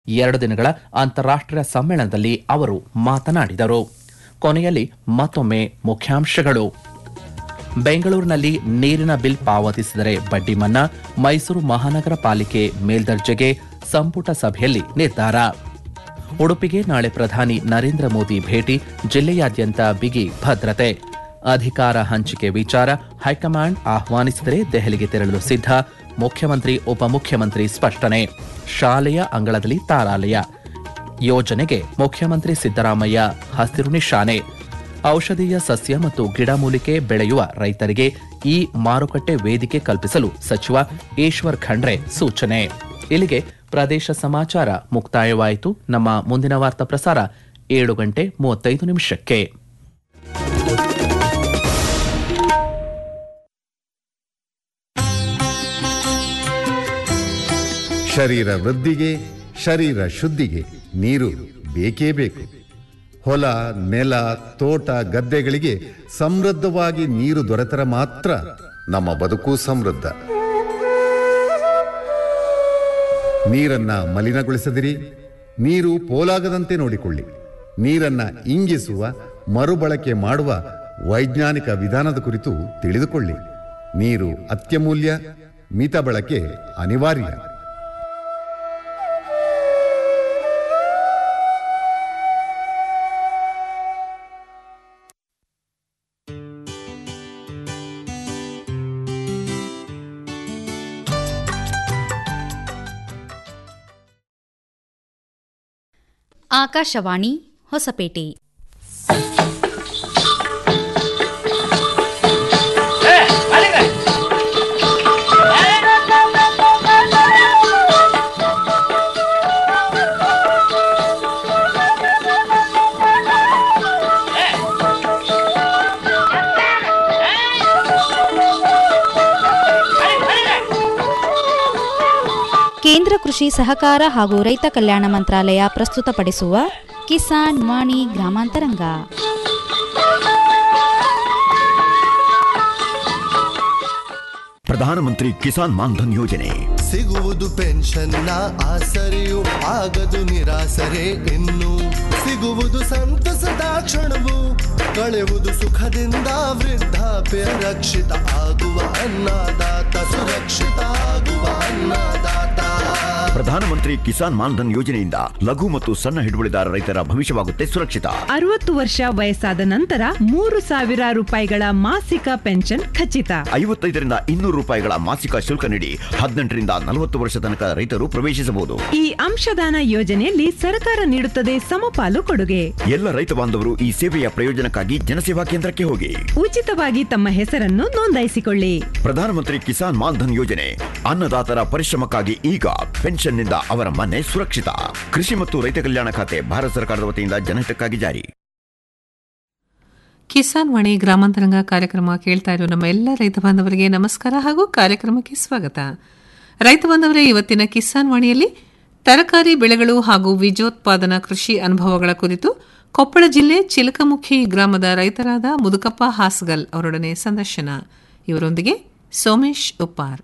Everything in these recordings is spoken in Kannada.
ಎರಡು ದಿನಗಳ ಅಂತಾರಾಷ್ಟ್ರೀಯ ಸಮ್ಮೇಳನದಲ್ಲಿ ಅವರು ಮಾತನಾಡಿದರು ಕೊನೆಯಲ್ಲಿ ಮತ್ತೊಮ್ಮೆ ಮುಖ್ಯಾಂಶಗಳು ಬೆಂಗಳೂರಿನಲ್ಲಿ ನೀರಿನ ಬಿಲ್ ಪಾವತಿಸಿದರೆ ಬಡ್ಡಿ ಮನ್ನಾ ಮೈಸೂರು ಮಹಾನಗರ ಪಾಲಿಕೆ ಮೇಲ್ದರ್ಜೆಗೆ ಸಂಪುಟ ಸಭೆಯಲ್ಲಿ ನಿರ್ಧಾರ ಉಡುಪಿಗೆ ನಾಳೆ ಪ್ರಧಾನಿ ನರೇಂದ್ರ ಮೋದಿ ಭೇಟಿ ಜಿಲ್ಲೆಯಾದ್ಯಂತ ಬಿಗಿ ಭದ್ರತೆ ಅಧಿಕಾರ ಹಂಚಿಕೆ ವಿಚಾರ ಹೈಕಮಾಂಡ್ ಆಹ್ವಾನಿಸಿದರೆ ದೆಹಲಿಗೆ ತೆರಳಲು ಸಿದ್ಧ ಮುಖ್ಯಮಂತ್ರಿ ಉಪಮುಖ್ಯಮಂತ್ರಿ ಸ್ಪಷ್ಟನೆ ಶಾಲೆಯ ಅಂಗಳದಲ್ಲಿ ತಾರಾಲಯ ಯೋಜನೆಗೆ ಮುಖ್ಯಮಂತ್ರಿ ಸಿದ್ದರಾಮಯ್ಯ ಹಸಿರು ನಿಶಾನೆ ಔಷಧೀಯ ಸಸ್ಯ ಮತ್ತು ಗಿಡಮೂಲಿಕೆ ಬೆಳೆಯುವ ರೈತರಿಗೆ ಈ ಮಾರುಕಟ್ಟೆ ವೇದಿಕೆ ಕಲ್ಪಿಸಲು ಸಚಿವ ಈಶ್ವರ್ ಖಂಡ್ರೆ ಸೂಚನೆ ಇಲ್ಲಿಗೆ ಪ್ರದೇಶ ಸಮಾಚಾರ ಮುಕ್ತಾಯವಾಯಿತು ನಮ್ಮ ಮುಂದಿನ ವಾರ್ತಾ ಪ್ರಸಾರ ಏಳು ಗಂಟೆ ಮೂವತ್ತೈದು ನಿಮಿಷಕ್ಕೆ ಶರೀರ ವೃದ್ಧಿಗೆ ಶರೀರ ಶುದ್ಧಿಗೆ ನೀರು ಬೇಕೇ ಬೇಕು ಹೊಲ ನೆಲ ತೋಟ ಗದ್ದೆಗಳಿಗೆ ಸಮೃದ್ಧವಾಗಿ ನೀರು ದೊರೆತರೆ ಮಾತ್ರ ನಮ್ಮ ಬದುಕು ಸಮೃದ್ಧ ನೀರನ್ನ ಮಲಿನಗೊಳಿಸದಿರಿ ನೀರು ಪೋಲಾಗದಂತೆ ನೋಡಿಕೊಳ್ಳಿ ನೀರನ್ನ ಇಂಗಿಸುವ ಮರುಬಳಕೆ ಮಾಡುವ ವೈಜ್ಞಾನಿಕ ವಿಧಾನದ ಕುರಿತು ತಿಳಿದುಕೊಳ್ಳಿ ನೀರು ಅತ್ಯಮೂಲ್ಯ ಮಿತ ಬಳಕೆ ಅನಿವಾರ್ಯ ಆಕಾಶವಾಣಿ ಹೊಸಪೇಟೆ ಕೇಂದ್ರ ಕೃಷಿ ಸಹಕಾರ ಹಾಗೂ ರೈತ ಕಲ್ಯಾಣ ಮಂತ್ರಾಲಯ ಪ್ರಸ್ತುತಪಡಿಸುವ ಕಿಸಾನ್ ವಾಣಿ ಗ್ರಾಮಾಂತರಂಗ ಪ್ರಧಾನಮಂತ್ರಿ ಕಿಸಾನ್ ಮಾನ್ಧನ್ ಯೋಜನೆ ಸಿಗುವುದು ಪೆನ್ಷನ್ನ ಆಸರೆಯು ಆಗದು ನಿರಾಸರೆ ಇನ್ನು ಸಿಗುವುದು ಸಂತಸದ ಕ್ಷಣವು ಕಳೆಯುವುದು ಸುಖದಿಂದ ವೃದ್ಧಾಪ್ಯ ರಕ್ಷಿತ ಆಗುವ ಅನ್ನದಾತ ಸುರಕ್ಷಿತ ಆಗುವ ಅನ್ನದಾತ ಪ್ರಧಾನಮಂತ್ರಿ ಕಿಸಾನ್ ಮಾನ್ಧನ್ ಯೋಜನೆಯಿಂದ ಲಘು ಮತ್ತು ಸಣ್ಣ ಹಿಡುವಳಿದಾರ ರೈತರ ಭವಿಷ್ಯವಾಗುತ್ತೆ ಸುರಕ್ಷಿತ ಅರವತ್ತು ವರ್ಷ ವಯಸ್ಸಾದ ನಂತರ ಮೂರು ಸಾವಿರ ರೂಪಾಯಿಗಳ ಮಾಸಿಕ ಪೆನ್ಷನ್ ಖಚಿತ ಐವತ್ತೈದರಿಂದ ಇನ್ನೂರು ರೂಪಾಯಿಗಳ ಮಾಸಿಕ ಶುಲ್ಕ ನೀಡಿ ಹದಿನೆಂಟರಿಂದ ನಲವತ್ತು ವರ್ಷ ತನಕ ರೈತರು ಪ್ರವೇಶಿಸಬಹುದು ಈ ಅಂಶದಾನ ಯೋಜನೆಯಲ್ಲಿ ಸರ್ಕಾರ ನೀಡುತ್ತದೆ ಸಮಪಾಲು ಕೊಡುಗೆ ಎಲ್ಲ ರೈತ ಬಾಂಧವರು ಈ ಸೇವೆಯ ಪ್ರಯೋಜನಕ್ಕಾಗಿ ಜನಸೇವಾ ಕೇಂದ್ರಕ್ಕೆ ಹೋಗಿ ಉಚಿತವಾಗಿ ತಮ್ಮ ಹೆಸರನ್ನು ನೋಂದಾಯಿಸಿಕೊಳ್ಳಿ ಪ್ರಧಾನಮಂತ್ರಿ ಕಿಸಾನ್ ಮಾನ್ಧನ್ ಯೋಜನೆ ಅನ್ನದಾತರ ಪರಿಶ್ರಮಕ್ಕಾಗಿ ಈಗ ಪೆನ್ಷನ್ನಿಂದ ಅವರ ಮನೆ ಸುರಕ್ಷಿತ ಕೃಷಿ ಮತ್ತು ರೈತ ಕಲ್ಯಾಣ ಖಾತೆ ಭಾರತ ಸರ್ಕಾರದ ವತಿಯಿಂದ ಜನಹಿತಕ್ಕಾಗಿ ಜಾರಿ ಕಿಸಾನ್ ವಾಣಿ ಗ್ರಾಮಾಂತರಂಗ ಕಾರ್ಯಕ್ರಮ ಕೇಳ್ತಾ ಇರೋ ನಮ್ಮ ಎಲ್ಲ ರೈತ ಬಾಂಧವರಿಗೆ ನಮಸ್ಕಾರ ಹಾಗೂ ಕಾರ್ಯಕ್ರಮಕ್ಕೆ ಸ್ವಾಗತ ರೈತ ಬಾಂಧವರೇ ಇವತ್ತಿನ ಕಿಸಾನ್ ವಾಣಿಯಲ್ಲಿ ತರಕಾರಿ ಬೆಳೆಗಳು ಹಾಗೂ ಬೀಜೋತ್ಪಾದನಾ ಕೃಷಿ ಅನುಭವಗಳ ಕುರಿತು ಕೊಪ್ಪಳ ಜಿಲ್ಲೆ ಚಿಲಕಮುಖಿ ಗ್ರಾಮದ ರೈತರಾದ ಮುದುಕಪ್ಪ ಹಾಸ್ಗಲ್ ಅವರೊಡನೆ ಸಂದರ್ಶನ ಇವರೊಂದಿಗೆ ಸೋಮೇಶ್ ಉಪ್ಪಾರ್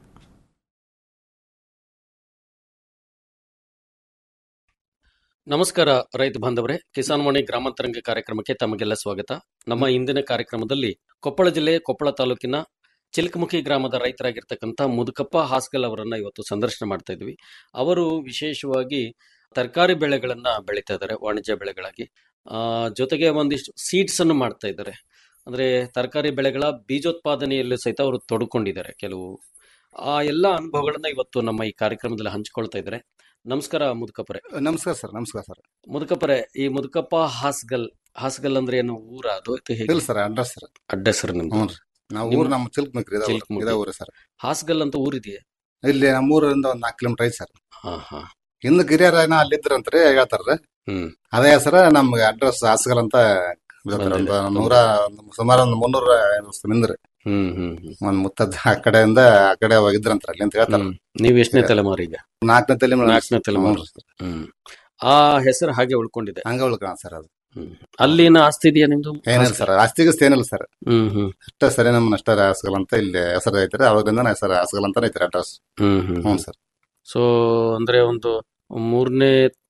ನಮಸ್ಕಾರ ರೈತ ಬಾಂಧವರೇ ಕಿಸಾನ್ ವಾಣಿ ಗ್ರಾಮಾಂತರಂಗ ಕಾರ್ಯಕ್ರಮಕ್ಕೆ ತಮಗೆಲ್ಲ ಸ್ವಾಗತ ನಮ್ಮ ಇಂದಿನ ಕಾರ್ಯಕ್ರಮದಲ್ಲಿ ಕೊಪ್ಪಳ ಜಿಲ್ಲೆ ಕೊಪ್ಪಳ ತಾಲೂಕಿನ ಚಿಲಕಮುಖಿ ಗ್ರಾಮದ ರೈತರಾಗಿರ್ತಕ್ಕಂಥ ಮುದುಕಪ್ಪ ಹಾಸ್ಗಲ್ ಅವರನ್ನ ಇವತ್ತು ಸಂದರ್ಶನ ಮಾಡ್ತಾ ಇದ್ವಿ ಅವರು ವಿಶೇಷವಾಗಿ ತರಕಾರಿ ಬೆಳೆಗಳನ್ನ ಬೆಳೀತಾ ಇದ್ದಾರೆ ವಾಣಿಜ್ಯ ಬೆಳೆಗಳಾಗಿ ಆ ಜೊತೆಗೆ ಒಂದಿಷ್ಟು ಸೀಡ್ಸ್ ಅನ್ನು ಮಾಡ್ತಾ ಇದ್ದಾರೆ ಅಂದ್ರೆ ತರಕಾರಿ ಬೆಳೆಗಳ ಬೀಜೋತ್ಪಾದನೆಯಲ್ಲೂ ಸಹಿತ ಅವರು ತೊಡ್ಕೊಂಡಿದ್ದಾರೆ ಕೆಲವು ಆ ಎಲ್ಲ ಅನುಭವಗಳನ್ನ ಇವತ್ತು ನಮ್ಮ ಈ ಕಾರ್ಯಕ್ರಮದಲ್ಲಿ ಹಂಚಿಕೊಳ್ತಾ ಇದ್ದಾರೆ ನಮಸ್ಕಾರ ಮುದುಕಪ್ಪರೆ ನಮಸ್ಕಾರ ಸರ್ ನಮಸ್ಕಾರ ಸರ್ ಮುದುಕಪ್ಪರೆ ಈ ಮುದುಕಪ್ಪ ಹಾಸ್ಗಲ್ ಹಾಸ್ಗಲ್ ಅಂದ್ರೆ ಏನು ಊರ ಅದು ಅಥವಾ ಹೇಗೆ? ಇಲ್ಲ ಸರ್ ಅಡ್ರೆಸ್ ಸರ್ ಅಡ್ಡ ಹೆಸರು ನಿಮ್ದು ಹ್ಞೂ ರೀ ನಾವು ನಿಮ್ಮ- ಊರು ನಮ್ಮ ಚಿಲ್ಕಮಕ್ರಿ ಚಿಲ್ಕಮುಖಿ. ಇದ ಊರು ಸರ್ ಹಾಸ್ಗಲ್ ಅಂತ ಊರಿದೆಯಾ ಇಲ್ಲಿ ನಮ್ಮ ಊರಿಂದ ಒಂದ್ ನಾಲ್ಕು ಕಿಲೋಮೀಟರ್ ಐತಿ ಸರ್ ಹಾ ಹಾ ಇನ್ನು ಗಿರಿಯರ ಏನೋ ಅಲ್ಲಿದ್ರಂತ್ರಿ ಹೇಳ್ತಾರ ಹ್ಮ್ ಅದೇ ಹೆಸರ ನಮ್ಗೆ ಅಡ್ರೆಸ್ ಹಾಸ್ಗಲ್ ಅಂತ ಗೊತ್ತರ ಒಂದು ಬಂದಿದೆ. ನೂರ ಸುಮಾರು ಒಂದು ಮುನ್ನೂರ ವರ್ಷ ನಿಂದ್ರಿ ಹ್ಮ್ ಹ್ಮ್ ಹ್ಮ್ ಒಂದ್ ಮುತ್ತದ್ ಆ ಕಡೆಯಿಂದ ಆ ಕಡೆ ಹೋಗಿದ್ರಂತ್ರ ಅಲ್ಲಿ ಅಂತ ಹೇಳ್ತಾರ ಹ್ಮ್. ನೀವ್ ಎಷ್ಟನೇ ತಲೆಮಾರು ಈಗ ನಾಲ್ಕನೇ ತಲೆ ನಾಲ್ಕನೇ ತಲೆಮಾರು ಹ್ಮ್ ಆ ಹೆಸರು ಹಾಗೆ ಉಳ್ಕೊಂಡಿದೆ ಹಂಗ ಉಳ್ಕೋಣ ಸರ್ ಅದು ಹ್ಮ್ ಅಲ್ಲಿನ ಆಸ್ತಿ ಇದೆಯಾ ನಿಮ್ದು ಏನಿಲ್ಲ ಸರ್ ಆಸ್ತಿಗಸ್ತಿ ಏನಿಲ್ಲ ಸರ್ ಹ್ಮ್ ಹ್ಮ್ ಅಷ್ಟೇ ಸರಿ ನಮ್ಮ ಅಷ್ಟೇ ಹಾಸ್ಗಲ್ ಅಂತ ಇಲ್ಲಿ ಹೆಸರು ಐತ್ರಿ ಅವಾಗಿಂದ ಹೆಸರು ಹಾಸ್ಗಲ್ ಅಂತಾನೆ ಐತ್ರಿ ಅಡ್ರೆಸ್ ಹ್ಮ್ ಹ್ಮ್ ಹ್ಞೂ ಸರ್ ಸೊ ಅಂದ್ರೆ ಒಂದು ಮೂರನೇ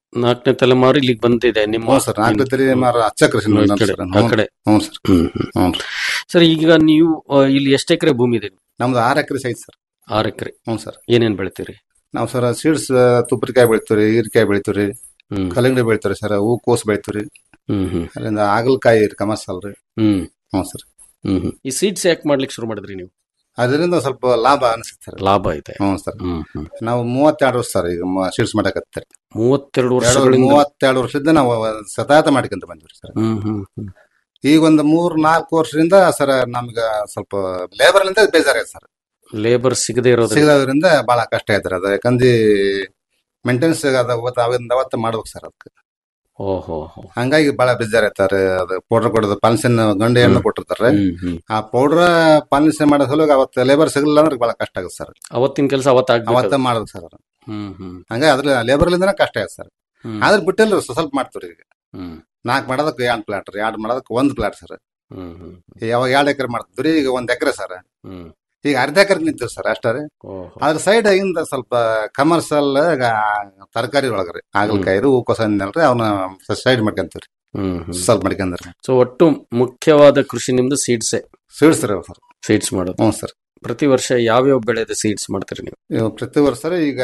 ನಾಲ್ಕನೇ ತಲೆಮಾರು ಇಲ್ಲಿಗೆ ಬಂದಿದೆ ನಿಮ್ಮ ಹ್ಞೂ ಸರ್ ನಾಲ್ಕು ತಲೆ ಮಾರು ಹಚ್ಚ ಕೃಷಿ ಈ ಮಾಡಿದ್ವಿ ಕಡೆ, ಸರ್. ಆ ಕಡೆ. ಹ್ಞೂ ಸರ್ ಹ್ಮ್ ಹ್ಮ್ ಹ್ಞೂ ಸರ್ ಸರ್ ಈಗ ನೀವು ಆ, ಇಲ್ಲಿ ಎಷ್ಟು ಎಕರೆ ಭೂಮಿ ಇದೆ ನಮ್ದು ಆರು ಎಕರೆ ಐತೆ ಸರ್ ಆರು ಎಕರೆ ಹ್ಞೂ ಸರ್ ಏನೇನ್ ಬೆಳಿತೀರಿ ನಾವು ಸರ್ ಸೀಡ್ಸ್ ತುಪ್ಪರಿಕಾಯಿ ಬೆಳಿತೀವಿ ಹೀರಿಕಾಯಿ ಬೆಳಿತೀವಿ ಹ್ಮ್ ಕಲ್ಲಂಗಡಿ ಬೆಳಿತೀವಿ ಸರ್ ಹೂಕೋಸು ಬೆಳಿತೀವಿ ಹ್ಮ್ ಹ್ಮ್ ಅಲ್ಲಿಂದ ಆಗಲಕಾಯಿ ಕಮರ್ಸಲ್ ರೀ ಹ್ಮ್ ಹ್ಞೂ ಸರ್ ಹ್ಮ್ ಹ್ಮ್ ಈ ಸೀಡ್ಸ್ ಯಾಕೆ ಮಾಡ್ಲಿಕ್ಕೆ ಶುರು ಮಾಡಿದ್ರಿ ನೀವು ಅದರಿಂದ ಸ್ವಲ್ಪ ಲಾಭ ಅನಿಸುತ್ತೆ ಸರ್ ಲಾಭ ಇದೆ ಹ್ಞೂ ಸರ್ ಹ್ಮ್ ಹ್ಮ್ ನಾವು ಮೂವತ್ತೆರಡು ವರ್ಷ ಸರ್ ಈಗ ಸೀಡ್ಸ್ ಮಾಡಕತ್ತಾರೆ ಮೂವತ್ತೆರಡು ಎರಡು ವರ್ಷಗಳಿಂದ ಮೂವತ್ತೆರಡು ವರ್ಷದಿಂದ ನಾವು ಸತಾತ ಮಾಡ್ಕೊಂತ ಬಂದ್ವಿ ಸರ್ ಹ್ಮ್ ಹ್ಮ್ ಹ್ಮ್ ಈಗ ಒಂದು ಮೂರ್ ನಾಲ್ಕು ವರ್ಷದಿಂದ ಸರ್ ನಮ್ಗ ಸ್ವಲ್ಪ ಲೇಬರ್ ಲಿಂದ ಬೇಜಾರಾಯ್ತು ಸರ್ ಲೇಬರ್ ಸಿಗದೆ ಇರೋದ್ರಿಂದ ಸಿಗದ್ರಿಂದ ಬಹಳ ಕಷ್ಟ ಐತ್ರಿ ಅದು ಯಾಕಂದ್ರೆ ಮೇಂಟೆನೆನ್ಸ್ ಅದ ಅವತ್ತು ಅವಿಂದ ಅವತ್ತು ಮಾಡ್ಬೇಕು ಸರ್ ಅದಕ್ಕೆ ಓಹೋ ಹೋ. ಹಂಗಾಗಿ ಬಹಳ ಬೇಜಾರಾಯ್ತಾರೆ ಅದು ಪೌಡರ್ ಕೊಡೋದು ಪಾಲಿಸಿನ ಗಂಡು ಎಣ್ಣೆ ಕೊಟ್ಟಿರ್ತಾರೆ ಹ್ಮ್ ಹ್ಮ್ ಆ ಪೌಡರ್ ಪಾಲಿಸಿ ಮಾಡೋ ಸಲುವಾಗಿ ಅವತ್ತು ಲೇಬರ್ ಸಿಗಲಿಲ್ಲ ಅಂದ್ರೆ ಬಹಳ ಕಷ್ಟ ಆಗುತ್ತೆ ಸರ್ ಅವತ್ತಿನ ಕೆಲಸ ಅವತ್ತ ಅವತ್ತ ಮಾಡೋದು ಸರ್ ಅದು ಹ್ಮ್ ಹ್ಮ್ ಹಂಗಾಗಿ ಅದ್ರ ಲೇಬರ್ ಲಿಂದನೇ ಕಷ್ಟ ಆಯ್ತು ಸರ್ ಹ್ಮ್ ಆದ್ರೆ ಬಿಟ್ಟಿಲ್ಲ ಸ್ವಲ್ಪ ಮಾಡ್ತೀವಿ ಈಗ ಹ್ಮ್ ನಾಲ್ಕು ಮಾಡೋದಕ್ಕೆ ಎರಡು ಪ್ಲಾಟ್ ರೀ ಎರಡು ಮಾಡೋದಕ್ಕೆ ಒಂದು ಪ್ಲಾಟ್ ಸರ್ ಹ್ಮ್ ಹ್ಮ್ ಯಾವಾಗ ಎರಡು ಎಕರೆ ಮಾಡ್ತಿದ್ರಿ ಈಗ ಒಂದ್ ಎಕರೆ ಸರ್ ಹ್ಮ್ ಈಗ ಅರ್ಧ ಎಕರೆ ನಿಂತೀವಿ ಸರ್ ಅಷ್ಟೇ ರೀ ಓಹೋ ಅದ್ರ ಸೈಡ್ ಇಂದ ಸ್ವಲ್ಪ ಕಮರ್ಷಿಯಲ್ ತರಕಾರಿ ಒಳಗ್ರಿ ಹಾಗಲಕಾಯಿ ಹೂಕೋಸ ಅಂದ್ನಲ್ರಿ ಅವನ್ನ ಸೈಡ್ ಮಾಡ್ಕೊಂತೀವ್ರಿ ಹ್ಮ್ ಹ್ಮ್ ಸ್ವಲ್ಪ ಮಾಡ್ಕೊಂಡ್ರಿ ಸೊ ಒಟ್ಟು ಮುಖ್ಯವಾದ ಕೃಷಿ ನಿಮ್ದು ಸೀಡ್ಸೇ ಸೀಡ್ಸ್ ರೀ ಸರ್ ಸೀಡ್ಸ್ ಮಾಡೋದು ಹ್ಞೂ ಸರ್ ಪ್ರತಿ ವರ್ಷ ಯಾವ್ಯಾವ ಬೆಳೆದ ಸೀಡ್ಸ್ ಮಾಡ್ತೀರಿ ನೀವು ಇವು ಪ್ರತಿ ವರ್ಷ ಸರ್ ಈಗ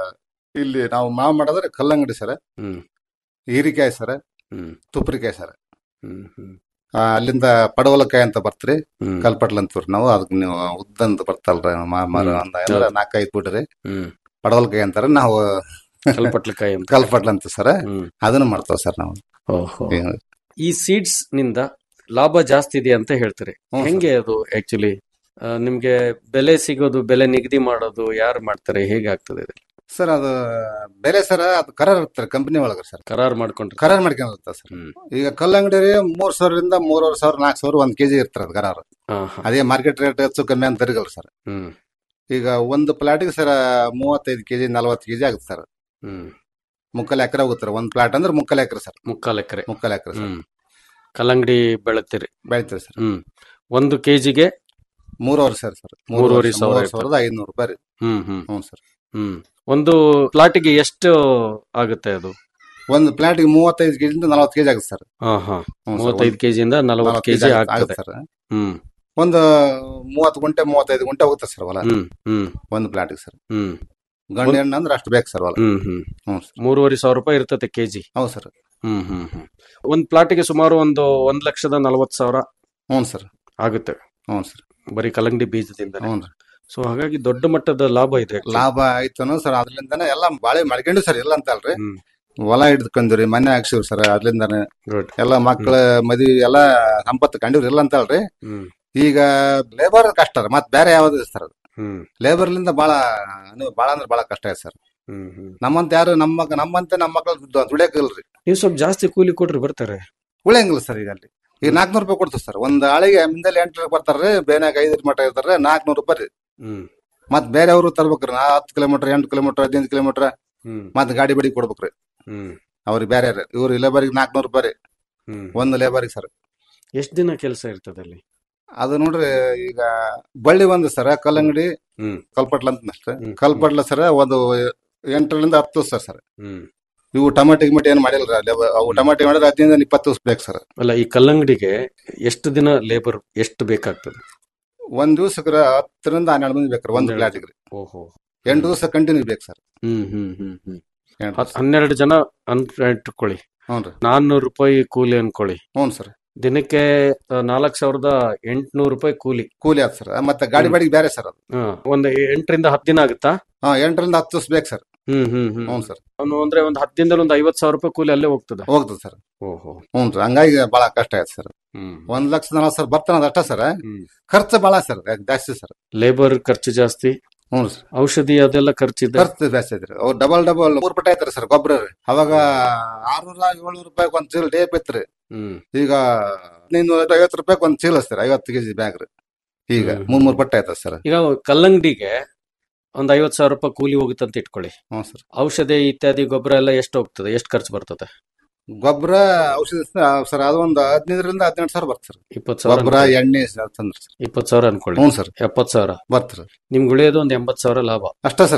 ಇಲ್ಲಿ ನಾವು ಮಾವು ಮಾಡೋದ್ರೆ ಕಲ್ಲಂಗಡಿ ಸರ್ ಹ್ಮ್ ಹೀರಿಕಾಯಿ ಸರ್ ಹ್ಮ್ ತುಪ್ಪರಿಕಾಯಿ ಸರ್ ಹ್ಮ್ ಹ್ಮ್ ಆ, ಅಲ್ಲಿಂದ ಪಡವಲಕಾಯಿ ಅಂತ ಬರ್ತ್ರಿ ಹ್ಮ್ ಕಲ್ಪಟ್ಲ ಅಂತೀವ್ರಿ ನಾವು ಅದಕ್ಕೆ ನೀವು ಉದ್ದಂತ ಬರ್ತಲ್ರಿ ಮಾ ಮರ ಹ್ಮ್. ಒಂದ್ ಎಲ್ಲ ಹೌದು. ನಾಲ್ಕೈದು ಬಿಡ್ರಿ ಹ್ಮ್ ಪಡವಲಕಾಯಿ ಅಂತಾರ ನಾವು ಕಲ್ಪಟ್ಲಕಾಯಿ ಅಂತ ಕಲ್ಪಟ್ಲ ಅಂತ ಸರ್ ಹ್ಮ್ ಅದನ್ನ ಮಾಡ್ತಾವ ಸರ್ ನಾವು ಓಹೋ ಈಗ ಈ ಸೀಡ್ಸ್ ನಿಂದ ಲಾಭ ಜಾಸ್ತಿ ಇದೆ ಅಂತ ಹೇಳ್ತೀರಿ ಹ್ಞೂ ಸರ್. ಹೆಂಗೆ ಅದು ಆಕ್ಚುಲಿ ನಿಮ್ಗೆ ಬೆಲೆ ಸಿಗೋದು ಬೆಲೆ ನಿಗದಿ ಮಾಡೋದು ಯಾರು ಮಾಡ್ತಾರೆ ಹೇಗೆ ಆಗ್ತದೆ ಇದು ಸರ್ ಅದು ಬೆಲೆ ಸರ್ ಅದು ಕರಾರ್ ಇರ್ತಾರೆ ಕಂಪನಿ ಒಳಗ ಸರ್ ಕರಾರ್ ಮಾಡ್ಕೊಂಡ್ರೆ ಕರಾರ್ ಮಾಡ್ಕೊಂಡಿರ್ತಾರೆ ಸರ್ ಹ್ಮ್ ಈಗ ಕಲ್ಲಂಗಡಿ ರೀ ಮೂರ್ ಸಾವಿರದಿಂದ ಮೂರುವರೆ ಸಾವಿರ ನಾಲ್ಕು ಸಾವಿರ ಒಂದ್ ಕೆಜಿ ಇರ್ತಾರೆ ಅದು ಕರಾರು ಹಾ ಹಾ ಅದೇ ಮಾರ್ಕೆಟ್ ರೇಟ್ ಹೆಚ್ಚು ಕಮ್ಮಿ ಅಂತ ಇರಗಲ್ಲ ಸರ್ ಹ್ಮ್ ಈಗ ಒಂದು ಪ್ಲಾಟಿಗೆ ಸರ್ ಮೂವತ್ತೈದು ಕೆಜಿ ನಲವತ್ತು ಕೆಜಿ ಆಗುತ್ತೆ ಸರ್ ಹ್ಮ್ ಮುಕ್ಕಲ್ ಎಕರೆ ಹೋಗುತ್ತೆ ಒಂದ್ ಪ್ಲಾಟ್ ಅಂದ್ರೆ ಮುಕ್ಕಲ್ ಎಕರೆ ಸರ್ ಮುಕ್ಕಾಲ್ ಎಕರೆ ಮುಕ್ಕಲ್ ಎಕರೆ ಸರ್ ಹ್ಮ್ ಕಲ್ಲಂಗಡಿ ಬೆಳತ್ತೀರಿ ಬೆಳಿತೀವಿ ಸರ್ ಹ್ಮ್ ಒಂದು ಕೆಜಿಗೆ ಮೂರುವರೆ ಸರ್ ಸರ್ ಮೂರುವರೆ ಸಾವಿರ ಮೂರುವರೆ ಸಾವಿರದ ಐದ್ನೂರು ರೂಪಾಯಿ ರೀ ಹ್ಮ್ ಹ್ಮ್ ಹ್ಞೂ ಸರ್ ಹ್ಮ್ ಒಂದು ಪ್ಲಾಟಿಗೆ ಎಷ್ಟು ಆಗುತ್ತೆ ಅದು ಒಂದು ಪ್ಲಾಟಿಗೆ ಮೂವತ್ತೈದು ಕೆಜಿಯಿಂದ ನಲವತ್ತು ಕೆಜಿ ಆಗುತ್ತೆ ಸರ್ ಹಾ ಹಾ ಹ್ಞೂ ಸರ್. ಮೂವತ್ತೈದು ಕೆಜಿಯಿಂದ ನಲವತ್ತು ಕೆಜಿ ಆಗ್ತದೆ ಆಗುತ್ತೆ ಸರ್ ಹ್ಮ್ ಒಂದು ಮೂವತ್ತು ಗುಂಟೆ ಮೂವತ್ತೈದು ಗುಂಟೆ ಹೋಗುತ್ತೆ ಸರ್ ಹೊಲ ಹ್ಮ್ ಹ್ಮ್ ಒಂದು ಪ್ಲಾಟಿಗೆ ಸರ್ ಹ್ಮ್ ಗಂಡು ಹೆಣ್ಣು ಅಂದ್ರೆ ಅಷ್ಟು ಬೇಕು ಸರ್ ಹೊಲ ಹ್ಮ್ ಹ್ಮ್ ಹ್ಞೂ ಸರ್ ಮೂರುವರೆ ಸಾವಿರ ರೂಪಾಯಿ ಇರ್ತದೆ ಕೆಜಿ ಹೌದು ಸರ್ ಹ್ಮ್ ಹ್ಮ್ ಹ್ಮ್ ಒಂದ್ ಪ್ಲಾಟಿಗೆ ಸುಮಾರು ಒಂದು ಒಂದ್ ಲಕ್ಷದ ನಲವತ್ತು ಸಾವಿರ ಹ್ಞೂ ಸರ್ ಆಗುತ್ತೆ ಹ್ಞೂ ಸರ್ ಬರೀ ಕಲ್ಲಂಗಡಿ ಬೀಜದಿಂದ ಹ್ಞೂ ರೀ ಸೊ ಹಾಗಾಗಿ ದೊಡ್ಡ ಮಟ್ಟದ ಲಾಭ ಇದೆ actually. ಲಾಭ ಆಯ್ತು ಅನ್ನೋ ಸರ್ ಅದ್ರಿಂದಾನೆ ಎಲ್ಲ ಬಾಳೆ ಮಾಡ್ಕೊಂಡು ಸರ್ ಇಲ್ಲ ಅಂತ ಅಲ್ರಿ ಹ್ಮ್ ಹೊಲ ಹಿಡ್ಕೊಂಡ್ರಿ ಮನೆ ಹಾಕ್ಸಿವ್ರಿ ಸರ್ ಅದ್ರಿಂದಾನೆ ಗುಡ್ ಎಲ್ಲ ಮಕ್ಕಳ ಮದ್ವಿ ಎಲ್ಲ ಸಂಪತ್ತು ಕಂಡಿವ್ರಿ ಇಲ್ಲ ಅಂತ ಅಲ್ರಿ ಹ್ಮ್ ಈಗ ಲೇಬರ್ ಕಷ್ಟ ರೀ ಮತ್ತೆ ಬೇರೆ ಯಾವ್ದು ಸರ್ ಅದು ಹ್ಮ್ ಲೇಬರ್ಲಿಂದ ಬಹಳ ಅನು- ಬಹಳ ಅಂದ್ರೆ ಬಹಳ ಕಷ್ಟ ಐತೆ ಸರ್ ಹ್ಮ್ ಹ್ಮ್ ನಮ್ಮಂತ ಯಾರು ನಮ್ಮ ನಮ್ಮಂತೆ ನಮ್ಮ ಮಕ್ಕಳು ದುಡಿಯಕ್ಕಿಲ್ರಿ ನೀವು ಸ್ವಲ್ಪ ಜಾಸ್ತಿ ಕೂಲಿ ಕೊಟ್ರೆ ಬರ್ತಾರೆ ಉಳಿಯಂಗಿಲ್ಲ ಸರ್ ಈಗ ಅಲ್ಲಿ ಈಗ ನಾಲ್ಕುನೂರು ರೂಪಾಯಿ ಕೊಡ್ತೀವಿ ಸರ್ ಒಂದು ಆಳಿಗೆ ಮುಂದೆಲ್ಲಿ ಎಂಟು ಬರ್ತಾರ್ರಿ ಬೇನಾಗ ಐದು ಮಟ್ಟ ಇರ್ತಾರೆ ನಾಲ್ಕುನೂರು ರೂಪಾಯಿ ರೀ ಹ್ಮ್ ಮತ್ತೆ ಬೇರೆ ಅವರು ತರ್ಬೇಕ್ರಿ ನಾ ಹತ್ತು ಕಿಲೋಮೀಟರ್ ಎಂಟು ಕಿಲೋಮೀಟರ್ ಹದಿನೈದು ಕಿಲೋಮೀಟರ್ ಹ್ಮ್ ಮತ್ತೆ ಗಾಡಿ ಬಡಿ ಕೊಡ್ಬೇಕ್ರಿ ಹ್ಮ್ ಅವ್ರಿಗೆ ಬೇರೆ ರೀ ಇವ್ರು ಲೇಬರಿಗೆ ನಾಲ್ಕುನೂರು ರೂಪಾಯಿ ರೀ ಹ್ಮ್ ಒಂದು ಲೇಬರಿಗೆ ಸರ್ ಎಷ್ಟ್ ದಿನ ಕೆಲಸ ಇರ್ತದೆ ಅಲ್ಲಿ ಅದು ನೋಡ್ರಿ ಈಗ ಬಳ್ಳಿ ಒಂದು ಸರ ಕಲ್ಲಂಗಡಿ ಹ್ಮ್ ಕಲ್ಪಟ್ಲ ಅಂತ ಅಷ್ಟೇ ಹ್ಮ್. ಕಲ್ಪಟ್ಲ ಸರ ಒಂದು ಎಂಟರಿಂದ ಹತ್ತು ಸರ್ ಸರ್ ಹ್ಮ್ ಇವು ಟಮಾಟೆ ಗಿಮಾಟೆ ಏನು ಮಾಡಿಲ್ಲ ರೀ ಲೇಬರ್ ಅವು ಟಮಾಟೆ ಮಾಡಿದ್ರೆ ಹದಿನೈದು ಇಪ್ಪತ್ತು ದಿವಸ ಬೇಕು ಸರ್ ಅಲ್ಲ ಈ ಕಲ್ಲಂಗಡಿಗೆ ಎಷ್ಟು ದಿನ ಲೇಬರ್ ಎಷ್ಟು ಬೇಕಾಗ್ತದೆ ಒಂದ್ ದಿವ್ಸಕ್ಕೆ ಹತ್ತರಿಂದ ಹನ್ನೆರಡು ಮಂದಿ ಬೇಕ್ರಿ ಒಂದು ಹನ್ನೆರಡು. ಪ್ಲಾಟಿಗೆ ರೀ ಓಹೋ ಎಂಟು ದಿವಸ ಕಂಟಿನ್ಯೂ ಬೇಕು ಸರ್ ಹ್ಮ್ ಹ್ಮ್ ಹ್ಮ್ ಹ್ಮ್ ಎಂಟು ಹತ್- ದಿವ್ಸ. ಹನ್ನೆರಡು ಜನ ಅನ್ ಇಟ್ಕೊಳ್ಳಿ ಹ್ಞೂ ರೀ ನಾನ್ನೂರು ರೂಪಾಯಿ ಕೂಲಿ ಅನ್ಕೊಳ್ಳಿ ಹ್ಞೂ ಸರ್ ದಿನಕ್ಕೆ ನಾಲ್ಕು ಸಾವಿರದ ಎಂಟ್ನೂರು ರೂಪಾಯಿ ಕೂಲಿ ಕೂಲಿ ಆಯ್ತು ಸರ್ ಮತ್ತೆ ಗಾಡಿ ಹ್ಮ್. ಬಾಡಿಗೆ ಬೇರೆ ಸರ್ ಅದು ಹಾ ಒಂದು ಎಂಟರಿಂದ ಹತ್ತು ದಿನ ಆಗುತ್ತಾ ಹಾ ಎಂಟರಿಂದ ಹತ್ತು ದಿವಸ ಬೇಕು ಸರ್ ಹ್ಮ್ ಹ್ಮ್ ಹ್ಮ್ ಹ್ಞೂ ಸರ್ ಅವ್ನು ಅಂದ್ರೆ ಒಂದು ಹತ್ತು ದಿನದಲ್ಲಿ ಒಂದು ಐವತ್ತು ಸಾವಿರ ರೂಪಾಯಿ ಕೂಲಿ ಅಲ್ಲೇ ಹೋಗ್ತದೆ ಹೋಗ್ತದೆ ಸರ್ ಓಹೋ ಹ್ಞೂ ರೀ ಹಂಗಾಗಿ ಭಾಳ ಕಷ್ಟ ಆಯ್ತು ಸರ್ ಹ್ಮ್ ಒಂದ್ ಲಕ್ಷ ನಲವತ್ತು ಸರ್ ಬರ್ತಾನ ಅಷ್ಟ ಸರ್ ಹ್ಮ್ ಖರ್ಚು ಭಾಳ ಸರ್ ಜಾಸ್ತಿ ಸರ್ ಲೇಬರ್ ಖರ್ಚು ಜಾಸ್ತಿ ಹ್ಞೂ ಸರ್ ಔಷಧಿ ಅದೆಲ್ಲ ಖರ್ಚಿದೆ ಖರ್ಚು ಜಾಸ್ತಿ ಐತ್ರಿ ಅವ್ರು ಡಬಲ್ ಡಬಲ್ ಮೂರ್ ಪಟ್ಟ ಐತ್ರಿ ಸರ್ ಗೊಬ್ಬರ ರೀ ಅವಾಗ ಆರ್ನೂರ ಏಳ್ನೂರು ರೂಪಾಯಿ ಒಂದ್ ಚೀಲ ಡೇಪ್ ಐತ್ರಿ ಹ್ಮ್ ಈಗ ಹದಿನೈದು ಐವತ್ತು ರೂಪಾಯಿ ಒಂದ್ ಚೀಲ ಸರ್ ಐವತ್ತು ಕೆಜಿ ಬ್ಯಾಗ್ ರೀ ಈಗ ಹ್ಮ್. ಮೂರ್ ಮೂರ್ ಪಟ್ಟ ಐತದ ಸರ್ ಈಗ ಕಲ್ಲಂಗಡಿಗೆ ಒಂದ್ ಐವತ್ ಸಾವಿರ ರೂಪಾಯಿ ಕೂಲಿ ಹೋಗುತ್ತೆ ಅಂತ ಇಟ್ಕೊಳ್ಳಿ ಹ್ಞೂ ಸರ್ ಔಷಧಿ ಇತ್ಯಾದಿ ಗೊಬ್ಬರ ಎಲ್ಲ ಎಷ್ಟು ಹೋಗ್ತದೆ ಎಷ್ಟು ಖರ್ಚು ಬರ್ತದೆ ಗೊಬ್ಬರ ಔಷಧಿ ಸರ್ ಅದು ಒಂದು ಹದಿನೈದರಿಂದ ಹದಿನೆಂಟು ಸಾವಿರ ಬರ್ತದೆ ಸರ್ ಇಪ್ಪತ್ತು ಸಾವಿರ ಗೊಬ್ಬರ ಎಣ್ಣೆ ತಂದ್ರೆ ಸರ್ ಇಪ್ಪತ್ತು ಸಾವಿರ ಅನ್ಕೊಳ್ಳಿ ಹ್ಞೂ ಸರ್ ಎಪ್ಪತ್ತು ಸಾವಿರ ಬರ್ತದೆ ನಿಮ್ಗೆ ಉಳಿಯೋದು ಒಂದ್ ಎಂಬತ್ತು ಸಾವಿರ ಲಾಭ ಅಷ್ಟೇ ಸರ್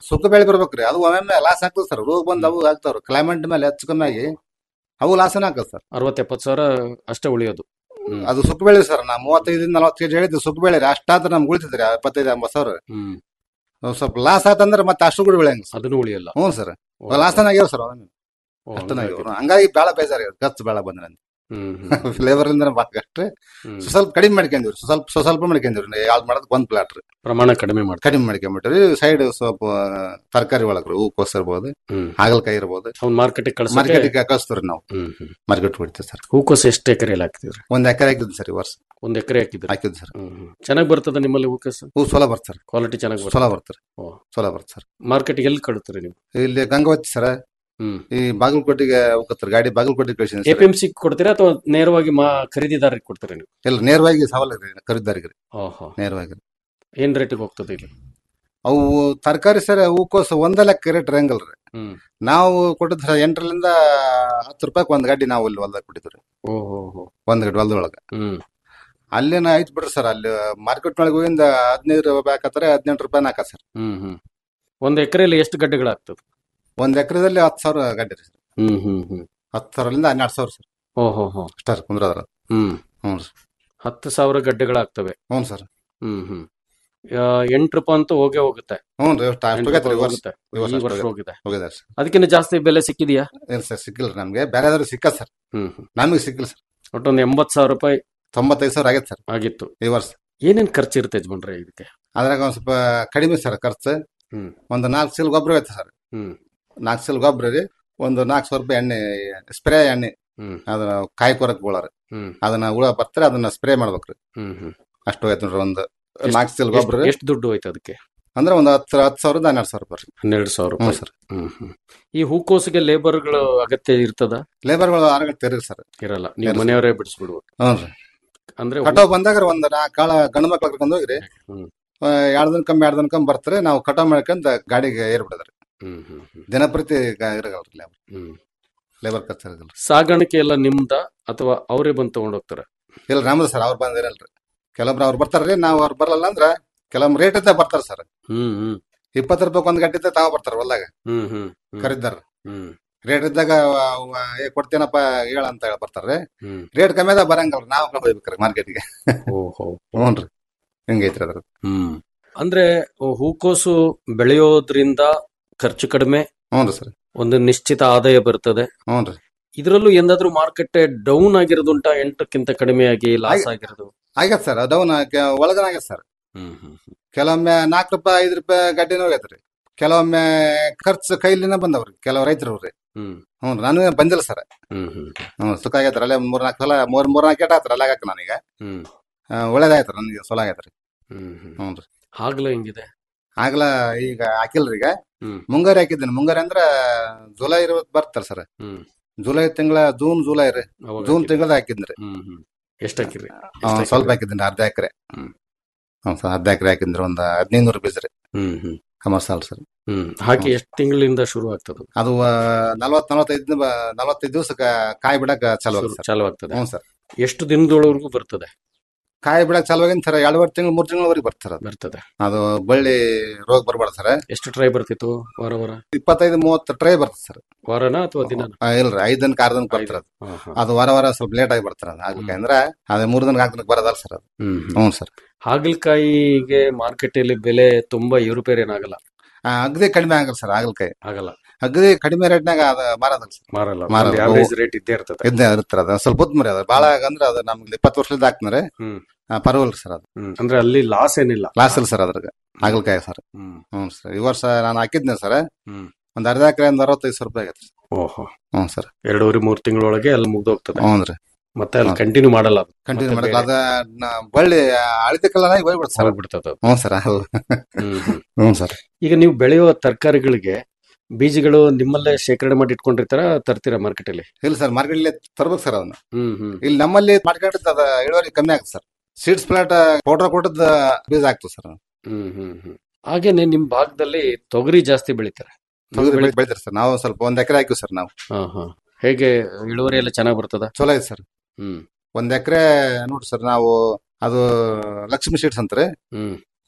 ಸುಕ್ಕ ಬೆಳೆ ಬರ್ಬೇಕ್ರಿ ಅದು ಒಮ್ಮೆ ಲಾಸ್ ಆಗ್ತದೆ ಸರ್ ರೋಗ ಬಂದ್ ಅವು ಆಗ್ತಾವ್ರಿ ಕ್ಲೈಮೇಟ್ ಮೇಲೆ ಹೆಚ್ಚು ಕಮ್ಮಿ ಆಗಿ ಅವು ಲಾಸನ ಆಗ್ತದೆ ಸರ್ ಅರವತ್ತು ಎಪ್ಪತ್ತು ಸಾವಿರ ಅಷ್ಟೇ ಉಳಿಯೋದು ಹ್ಮ್. ಅದು ಸುಕ್ಕ ಬೆಳೆ ಸರ್ ನಾ ಮೂವತ್ತೈದಿಂದ ನಲವತ್ತು ಕೆಜಿ ಹೇಳಿದ್ದು ಸುಕ್ಕ ಬೆಳೆ ರೀ ಅಷ್ಟಾದ್ರೆ ನಮ್ಗೆ ಉಳಿತದ್ರಿ ಎಪ್ಪತ್ತೈದು ಎಂಬತ್ತು ಸಾವಿರ ಹ್ಮ್ ಅವು ಸ್ವಲ್ಪ ಲಾಸ್ ಆತಂದ್ರೆ ಮತ್ತೆ ಅಷ್ಟು ಕೂಡ ಬೆಳೆಯಂಗ ಸರ್ ಅದನ್ನು ಉಳಿಯಲ್ಲ ಹ್ಞೂ ಸರ್ ಓ, ಲಾಸನ ಆಗ್ಯಾವ ಸರ್ ಓ, ಅಷ್ಟನ ಹಂಗಾಗಿ. ಆಗ್ಯಾವ ಹಂಗಾಗಿ ಬೇಳ ಬೇಜಾರ ಖರ್ಚು ಬೇಳ ಬಂದ್ರೆ ಹ್ಮ್ ಹ್ಮ್ ಫ್ಲೇವರ್ ಇಂದ ಅಷ್ಟೇ ಹ್ಮ್. ಸ್ವಲ್ಪ ಕಡಿಮೆ ಮಾಡ್ಕೊಂಡಿವ್ರಿ ಸ್ವಲ್ಪ ಸ್ವಲ್ಪ ಸ್ವಲ್ಪ ಮಾಡ್ಕೊಂಡಿವ್ರಿ ಯಾವ್ದು ಮಾಡೋದು ಒಂದ್ ಪ್ಲಾಟ್ ರೀ ಪ್ರಮಾಣ ಕಡಿಮೆ ಮಾಡ್ತಾರೆ ಕಡಿಮೆ ಮಾಡ್ಕೊಂಬಿಟ್ರಿ ಸೈಡ್ ಸ್ವಲ್ಪ ತರಕಾರಿ ಒಳಗ್ರಿ ಹೂಕೋಸ್ ಇರ್ಬೋದು ಹ್ಮ್ ಹಾಗಲಕಾಯಿ ಇರ್ಬೋದು ಅವ್ನ್ ಮಾರ್ಕೆಟಿಗೆ ಕಳ್ಸ ಮಾರ್ಕೆಟಿಗೆ ಕಳಿಸ್ತೀವಿ ನಾವು ಹ್ಮ್ ಹ್ಮ್ ಮಾರ್ಕೆಟ್ ಬಿಡ್ತೀವಿ ಸರ್ ಹೂಕೋಸು ಎಷ್ಟು ಎಕರೆಯಲ್ಲಿ ಹಾಕ್ತಿದ್ರಿ ಒಂದ್ ಎಕರೆ ಹಾಕಿದ್ವಿ ಸರ್ ಈ ವರ್ಷ ಒಂದ್ ಎಕರೆ ಹಾಕಿದ್ರಿ ಹಾಕಿದ್ವಿ ಸರ್ ಹ್ಮ್ ಹ್ಮ್ ಚೆನ್ನಾಗಿ ಬರ್ತದ ನಿಮ್ಮಲ್ಲಿ ಹೂಕೋಸು ಹೂ ಸೋಲ ಬರ್ತಾರೆ ಕ್ವಾಲಿಟಿ ಚೆನ್ನಾಗಿ ಬರ್ತದೆ ಸೋಲ ಬರ್ತಾರೆ ಓ. ಸೋಲ ಬರ್ತಾರೆ ಸರ್ ಮಾರ್ಕೆಟ್ಗೆ ಎಲ್ಲಿ ಕಳುತ್ತೀರಿ ನೀವು ಇಲ್ಲಿ ಗಂಗಾವತಿ ಸರ ಹ್ಮ್ ಈ ಬಾಗಲಕೋಟೆಗೆ ಹೋಗತ್ತಾರೆ ಗಾಡಿ ಬಾಗಲಕೋಟೆಗೆ ಕಳಿಸಿದ್ವಿ A sir P M C ಕೊಡ್ತೀರಾ ಅಥವಾ ನೇರವಾಗಿ ಮಾ ಖರೀದಿದಾರರಿಗೆ ಕೊಡ್ತೀರಾ ನೀವು ಇಲ್ಲ ನೇರವಾಗಿ ಸವಾಲ ರೀ ಖರೀದಾರಿಗೆ ರೀ ಓಹೋ ನೇರವಾಗಿ ಏನ್ ರೇಟಿಗೆ ಹೋಗ್ತದೆ ಇಲ್ಲಿ ಅವು ತರಕಾರಿ ಸರ್ ಹೂಕೋಸ್ ಒಂದ ಲೆಕ್ಕ ರೇಟ್ ಇರಂಗಿಲ್ರಿ ಹ್ಮ್ ನಾವು ಕೊಟ್ಟಿದ್ ಸರ್ ಎಂಟರಿಂದ ಹತ್ತು ರೂಪಾಯಿ ಒಂದ್ ಗಾಡಿ ನಾವು ಇಲ್ಲಿ ಹೊಲ್ದಾಗ ಕೊಟ್ಟಿದ್ವಿ ಓಹೋ ಹೋ ಒಂದ್ ಗಾಡಿ ಹೊಲದೊಳಗ ಹ್ಮ್ ಅಲ್ಲೇನ ಐತ್ ಬಿಡ್ರಿ ಸರ್ ಅಲ್ಲಿ ಮಾರ್ಕೆಟ್ ಒಳಗೆ ಹೋಗಿಂದ ಹದಿನೈದು ರೂಪಾಯಿ ಹಾಕತ್ತಾರೆ ಹದಿನೆಂಟು ರೂಪಾಯಿ ಹಾಕ ಸರ್ ಹ್ಮ್ ಹ್ಮ್ ಒಂದ್ ಎಕರೆಯಲ್ಲಿ ಎಷ್ಟು ಗಡ್ಡೆಗಳಾಗ್ತದೆ ಒಂದ್ ಎಕರೆದಲ್ಲಿ ಹತ್ತು ಸಾವಿರ ಗಾಡಿ ರೀ ಸರ್ ಹ್ಮ್ ಹ್ಮ್ ಹ್ಮ್ ಹತ್ತು ಸಾವಿರದಿಂದ ಹನ್ನೆರಡು ಸಾವಿರ ಸರ್ ಓಹೋ ಹೋ ಅಷ್ಟೇ ಕುಂದ್ರದ್ರ ಹ್ಮ್ ಹ್ಞೂ ರೀ ಹತ್ತು ಸಾವಿರ ಗಡ್ಡೆಗಳಾಗ್ತವೆ ಹ್ಞೂ ಸರ್ ಹಮ್ ಹ್ಮ್ ಆ, ಎಂಟ್ ರೂಪಾಯಿ ಅಂತೂ ಹೋಗೇ ಹೋಗುತ್ತೆ ಹ್ಞೂ ರೀ ಅಷ್ಟು ಎಂಟ್ ಅಷ್ಟು ಹೋಗೈತೆ ರೂಪಾಯಿ ರೀ ವರ್ಷ ಹೋಗುತ್ತೆ ಈ ವರ್ಷ ಈ ಅಷ್ಟು ವರ್ಷ ಹೋಗೈತೆ. ಹೋಗಿದೆ ಹೋಗಿದೆ ಸರ್ ಅದಕ್ಕಿಂತ ಜಾಸ್ತಿ ಬೆಲೆ ಸಿಕ್ಕಿದ್ಯಾ ಇಲ್ಲ ಸರ್ ಸಿಕ್ಕಿಲ್ಲ ರೀ ನಮ್ಗೆ ಬೇರೆ ಯಾವ್ದಾದ್ರು ಸಿಕ್ಕ ಸರ್ ಹ್ಮ್ ಹ್ಮ್ ನಮಗೆ ಸಿಕ್ಕಿಲ್ಲ ಸರ್ ಒಟ್ಟೊಂದು ಎಂಬತ್ ಸಾವಿರ ರೂಪಾಯಿ ತೊಂಬತ್ತೈದು ಸಾವಿರ ಆಗೈತೆ ಸರ್ ಆಗಿತ್ತು ಈ ವರ್ಷ ಏನೇನ್ ಖರ್ಚು ಇರುತ್ತೆ ಯಜಮಾನ್ರೆ ಇದಕ್ಕೆ ಅದ್ರಾಗ ಒಂದ್ ಸ್ವಲ್ಪ ಕಡಿಮೆ ಸರ್ ಖರ್ಚು ಹ್ಮ್ ಒಂದು ನಾಲ್ಕು ಚೀಲ ಗೊಬ್ಬರ ಐತೆ ಸರ್ ಹ್ಮ್ ನಾಲ್ಕು ಚೀಲ ಗೊಬ್ಬರ ರೀ ಒಂದು ನಾಲ್ಕು ಸಾವಿರ ರೂಪಾಯಿ ಎಣ್ಣೆ ಸ್ಪ್ರೇ ಎಣ್ಣೆ ಹ್ಮ್ ಅದನ್ನ ಕಾಯಿ ಕೊರಕ್ ಬೀಳಾರ ಹ್ಮ್ ಅದನ್ನ ಹುಳ ಬರ್ತಾರೆ ಅದನ್ನ ಸ್ಪ್ರೇ ಮಾಡ್ಬೇಕ್ರಿ ಹ್ಮ್ ಹ್ಮ್ ಅಷ್ಟು ಹೋಯ್ತು ನೋಡ್ರಿ ಒಂದು ಎಷ್ಟ್- ನಾಲ್ಕು ಚೀಲ ಗೊಬ್ಬರ ಎಷ್ಟು- ಎಷ್ಟು ದುಡ್ಡು ಹೋಯ್ತು ಅದಕ್ಕೆ ಅಂದ್ರೆ ಒಂದು ಹತ್ತು ಹತ್ತು ಸಾವಿರದ ಹನ್ನೆರಡು ಸಾವಿರ ರೂಪಾಯಿ ಹನ್ನೆರಡು ಸಾವಿರ ಹ್ಞೂ ರೂಪಾಯಿ ಸರ್ ಹ್ಮ್ ಹ್ಮ್ ಈ ಹೂಕೋಸಿಗೆ ಲೇಬರ್ಗಳು ಅಗತ್ಯ ಇರ್ತದ ಲೇಬರ್ಗಳು ಆರು ಗಂಟೆ ತೆರೀರಿ ಸರ್ ಇರಲ್ಲ ನೀವು ಇರಲ್ಲ. ಮನೆಯವರೇ ಬಿಡಿಸ್ಬಿಡ್ಬೋದು ಹ್ಞೂ ರೀ ಅಂದ್ರೆ ಹೂ- ಕಟಾವ್ ಬಂದಾಗ ಒಂದು ನಾಲ್ಕು ಕಾಳ ಗಂಡು ಮಕ್ಳು ಕರ್ಕೊಂಡು ಹೋಗಿರಿ ಹ್ಮ್. ಎರಡು ದಿನ ಕಮ್ಮಿ ಎರಡು ದಿನ ಕಮ್ಮಿ ಬರ್ತಾರೆ ನಾವು ಕಟಾವ್ ಮಾಡ್ಕೊಂಡ್ ಗಾಡಿಗೆ ಏರ್ಬಿಡದ್ರಿ ಹ್ಮ್ ಹ್ಮ್ ಹ್ಮ್ ದಿನಪ್ರತಿ ಇರಗಲ್ರಿ ಲೇಬರ್ ಹ್ಮ್ ಲೇಬರ್ ಖರ್ಚು ಇರಗಲ್ರಿ ಸಾಗಾಣಿಕೆ ಎಲ್ಲ ನಿಮ್ದ ಅಥವಾ ಅವರೇ ಬಂದು ತಗೊಂಡ್ ಹೋಗ್ತಾರ ಇಲ್ಲ ನಮ್ದು ಸರ್ ಅವ್ರು ಬಂದಿರಲ್ರಿ ಕೆಲವೊಬ್ರು ಅವ್ರು ಬರ್ತಾರ್ರಿ ನಾವು ಅವ್ರು ಬರಲ್ಲ ಅಂದ್ರ ಕೆಲವೊಮ್ಮೆ ರೇಟ್ ಇದ್ದ ಬರ್ತಾರೆ ಸರ್ ಹ್ಮ್ ಹ್ಮ್ ಇಪ್ಪತ್ತು ರೂಪಾಯಿ ಒಂದ್ ಗಂಟೆ ತಾವ ಬರ್ತಾರ ಹೊಲ್ದಾಗ ಹ್ಮ್ ಹ್ಮ್ ಹ್ಮ್. ಖರೀದಾರ ಹ್ಮ್ ರೇಟ್ ಇದ್ದಾಗ ಅವ ಏ ಕೊಡ್ತೇನಪ್ಪ ಹೇಳ ಅಂತ ಹೇಳಿ ಬರ್ತಾರ್ರಿ ಹ್ಮ್ ರೇಟ್ ಕಮ್ಮಿ ಅದ ಬರಂಗಲ್ರಿ ನಾವು ಹೋಗ್ಬೇಕ್ರಿ ಮಾರ್ಕೆಟ್ಗೆ ಓಹೋ ಹ್ಞೂನ್ರಿ ಹಿಂಗೈತ್ರಿ ಅದ್ರ ಹ್ಮ್ ಅಂದ್ರೆ ಹೂಕೋಸು ಬೆಳೆಯೋದ್ರಿಂದ ಖರ್ಚು ಕಡಿಮೆ ಹ್ಞೂ ಸರ್ ಒಂದು ನಿಶ್ಚಿತ ಆದಾಯ ಬರ್ತದೆ ಹ್ಞೂನ್ರಿ ಇದರಲ್ಲೂ ಎಂದಾದ್ರೂ ಮಾರ್ಕೆಟ್ ಡೌನ್ ಆಗಿರೋದುಂಟಾ ಎಂಟಕ್ಕಿಂತ ಕಡಿಮೆಯಾಗಿ ಲಾಸ್ ಆಗಿರೋದು ಆಗೈತೆ ಸರ್ ಡೌನ್ ಒಳಗನ ಆಗೈತೆ ಸರ್ ಹ್ಮ್ ಹ್ಮ್ ಹ್ಮ್. ಕೆಲವೊಮ್ಮೆ ನಾಲ್ಕು ರೂಪಾಯಿ ಐದು ರೂಪಾಯಿ ಗಡ್ಡಿನೂ ಹೋಗೈತ್ರಿ ಕೆಲವೊಮ್ಮೆ ಖರ್ಚು ಕೈಲಿನ ಬಂದವ್ರಿ ಕೆಲವು ರೈತರವ್ರಿ ಹ್ಮ್ ಹ್ಞೂ ನಾನು ಬಂದಿಲ್ಲ ಸರ್ ಹ್ಮ್ ಹ್ಮ್ ಹ್ಞೂ ಸುಖ ಆಗೈತ್ರಿ ಅಲ್ಲೇ ಮೂರ್ ನಾಲ್ಕು ಸಲ ಮೂರ್ ಮೂರ್ ನಾಲ್ಕು ಏಟ್ ಆತ್ರಿ ಅಲ್ಲ ನನಗ ಹ್ಮ್ ಒಳ್ಳೇದಾಯ್ತು ನನಗೆ ಸೊಲ ಆಗೈತ್ರಿ ಹ್ಮ್ ಹ್ಮ್ ಹ್ಞೂ ರೀ ಆಗ್ಲೇ ಹೆಂಗಿದೆ ಆಗ್ಲ ಈಗ ಹಾಕಿಲ್ರಿ ಈಗ ಹ್ಮ್ ಮುಂಗಾರಿ ಹಾಕಿದ್ದೀನಿ ಮುಂಗಾರಿ ಅಂದ್ರ ಜುಲೈ ಇರುವತ್ ಬರ್ತಾರ ಸರ್ ಹ್ಮ್ ಜುಲೈ ತಿಂಗಳ ಜೂನ್ ಜುಲೈ ರೀ ಅವಾಗ ಜೂನ್ ಹಾಕಿದ್ರಿ. ತಿಂಗಳದ ಹಾಕಿದ್ರಿ ಹ್ಮ್ ಹ್ಮ್ ಎಷ್ಟ್ ಹಾಕಿರಿ ಹ್ಞೂ ಸ್ವಲ್ಪ ಹಾಕಿದ್ದೀನಿ ಅರ್ಧ ಎಕರೆ ಹ್ಮ್. ಹ್ಞೂ ಸರ್ ಅರ್ಧ ಎಕರೆ ಹಾಕಿದ್ರಿ ಒಂದ್ ಹದಿನೈದು ನೂರು ಬೀಜ ರೀ ಹ್ಮ್ ಹ್ಮ್ ಕಮರ್ಸಾಲ್ ಸರ್ ಹ್ಮ್ ಹಾಕಿ ಎಷ್ಟ್ ತಿಂಗಳಿಂದ ಶುರು ಆಗ್ತದ ಅದು ನಲವತ್ ನಲವತ್ತೈದು ನಲವತ್ತೈದು ದಿವಸಕ್ಕೆ ಕಾಯಿ ಬಿಡಕ್ ಚಾಲು ಆಗುತ್ತೆ ಸರ್ ಚಾಲು ಆಗ್ತದೆ ಹ್ಞೂ ಸರ್ ಎಷ್ಟು ದಿನದೊಳವರೆಗೂ ಬರ್ತದೆ ಕಾಯಿ ಬಿಡಕ್ ಚಾಲು ಆಗಿನ ಸರ್ ಎರಡುವರೆ ತಿಂಗಳು ಮೂರ್ ತಿಂಗಳವರೆಗೆ ಬರ್ತಾರೆ ಅದು ಬರ್ತದೆ ಅದು ಬಳ್ಳಿ ರೋಗ ಬರ್ಬಾರ್ದು ಸರ್ ಎಷ್ಟು ಟ್ರೈ ಬರ್ತಿತ್ತು ವಾರ ವಾರ ಇಪ್ಪತ್ತೈದು ಮೂವತ್ತು ಟ್ರೈ ಬರ್ತದೆ ಸರ್ ವಾರನ ಅಥವಾ ದಿನ ಇಲ್ರಿ ಐದ್ ದಿನಕ್ಕೆ ಆರು ದಿನಕ್ಕೆ ಬರ್ತಾರೆ ಅದು ಅದು ವಾರ ವಾರ ಸ್ವಲ್ಪ ಲೇಟ್ ಆಗಿ ಬರ್ತಾರೆ ಅದು ಆಗ್ಬೇಕಂದ್ರೆ ಅದೇ ಮೂರ್ ದಿನಕ್ಕೆ ನಾಲ್ಕು ದಿನಕ್ಕೆ ಬರೋದಲ್ಲ ಸರ್ ಅದು ಹ್ಮ್ ಹ್ಮ್. ಹ್ಞೂ ಸರ್ ಹಾಗಲಕಾಯಿಗೆ ಮಾರ್ಕೆಟ್ ಅಲ್ಲಿ ಬೆಲೆ ತುಂಬಾ ಏರುಪೇರು ಏನಾಗಲ್ಲ ಅಗದಿ ಕಡಿಮೆ ಆಗಲ್ಲ ಸರ್ ಆಗಲ್ಕಾಯಿ ಆಗಲ್ಲ ಅಗದಿ ಕಡಿಮೆ ರೇಟ್ನಾಗ ಅದ ಮಾರೋದಲ್ಲ ಸರ್ ಮಾರಲ್ಲ ಮಾರಲ್ಲ. ಆವರೇಜ್ ರೇಟ್ ಇದ್ದೇ ಇರ್ತದೆ ಇದನ್ನೇ ಇರ್ತಾರೆ ಅದು ಸ್ವಲ್ಪ ಹೊತ್ತು ಮರಿ ಅದು ಭಾಳ ಅಂದ್ರೆ ಅದು ನಮ್ಗೆ ಇಪ್ಪತ್ತು ವರ್ಷದ ಹಾಕ್ತಾರೆ ಹ್ಮ್ ಪರವಲ್ರಿ ಸರ್ ಅದು ಹ್ಮ್ ಅಂದ್ರೆ ಅಲ್ಲಿ ಲಾಸ್ ಏನಿಲ್ಲ ಲಾಸ್ ಇಲ್ಲ ಸರ್ ಅದ್ರಾಗ ಆಗಲ್ಕಾಯಿ ಸರ್ ಹ್ಮ್ ಹ್ಞೂ ಸರ್ ಈ ವರ್ಷ ನಾನು ಹಾಕಿದ್ನೆ ಸರ್ ಹ್ಮ್ ಒಂದ್ ಅರ್ಧ ಎಕರೆ ಒಂದು ಅರವತ್ತೈದು ಸಾವಿರ ರೂಪಾಯಿ ಆಗೈತೆ ಓಹೋ ಹ್ಞೂ ಸರ್ ಎರಡೂವರೆ ಮೂರ್ ತಿಂಗಳೊಳಗೆ ಅಲ್ಲಿ ಮುಗ್ದೋಗ್ತದೆ ಹ್ಞೂ ರೀ ಮತ್ತೆ ಅಲ್ಲಿ ಹ್ಮ್. ಕಂಟಿನ್ಯೂ ಮಾಡಲ್ಲ ಅದು ಕಂಟಿನ್ಯೂ ಮತ್ತೆ ಮಾಡಕ್ ಅದ ನ- ಬಳ್ಳಿ ಅಳಿತ ಕಲ್ಲನಾಗಿ ಹೋಗ್ಬಿಡುತ್ತೆ ಸರ್ ಹೋಗ್ಬಿಡ್ತದೆ ಅದು. ಹ್ಞೂ ಸರ್ ಅದು ಹ್ಮ್ ಹ್ಮ್. ಹ್ಞೂ ಸರ್ ಈಗ ನೀವು ಬೆಳೆಯುವ ತರಕಾರಿಗಳಿಗೆ ಬೀಜಗಳು ನಿಮ್ಮಲ್ಲೇ ಶೇಖರಣೆ ಮಾಡಿ ಇಟ್ಕೊಂಡಿರ್ತಾರ ತರ್ತೀರಾ ಮಾರ್ಕೆಟ್ ಅಲ್ಲಿ ಇಲ್ಲ ಸರ್ ಮಾರ್ಕೆಟ್ಲಿ ತರ್ಬೇಕು ಸರ್ ಅದನ್ನ ಹ್ಮ್ ಹ್ಮ್ ಇಲ್ಲಿ ನಮ್ಮಲ್ಲಿ ಮಾಡ್ಕೊಂಡಿದ್ದು ಅದ ಇಳುವರಿ ಕಮ್ಮಿ ಆಗುತ್ತೆ ಸರ್ ಸೀಡ್ಸ್ ಪ್ಲಾಟ್ ಪೌಡರ್ ಕೊಟ್ಟದ ಬೀಜ ಆಗ್ತದೆ ಸರ್ ಹ್ಮ್ ಹ್ಮ್ ಹ್ಮ್ ಹಾಗೇನೆ ನಿಮ್ ಭಾಗದಲ್ಲಿ ತೊಗರಿ ಜಾಸ್ತಿ ಬೆಳಿತಾರೆ ನೀವು ತೊಗರಿ ಬೆಳಿ- ಬೆಳಿತಾರೆ ಸರ್ ನಾವು ಸ್ವಲ್ಪ ಒಂದ್ ಎಕರೆ ಹಾಕಿವಿ ಸರ್ ನಾವು ಹಾ ಹಾ ಹೇಗೆ ಇಳುವರಿ ಎಲ್ಲ ಚೆನ್ನಾಗ್ ಬರ್ತದ ಚಲೋ ಐತೆ ಸರ್ ಹ್ಮ್ ಒಂದ್ ಎಕರೆ ನೋಡ್ರಿ ಸರ್ ನಾವು ಅದು ಲಕ್ಷ್ಮಿ ಸೀಡ್ಸ್ ಅಂತಾರೆ ಹ್ಮ್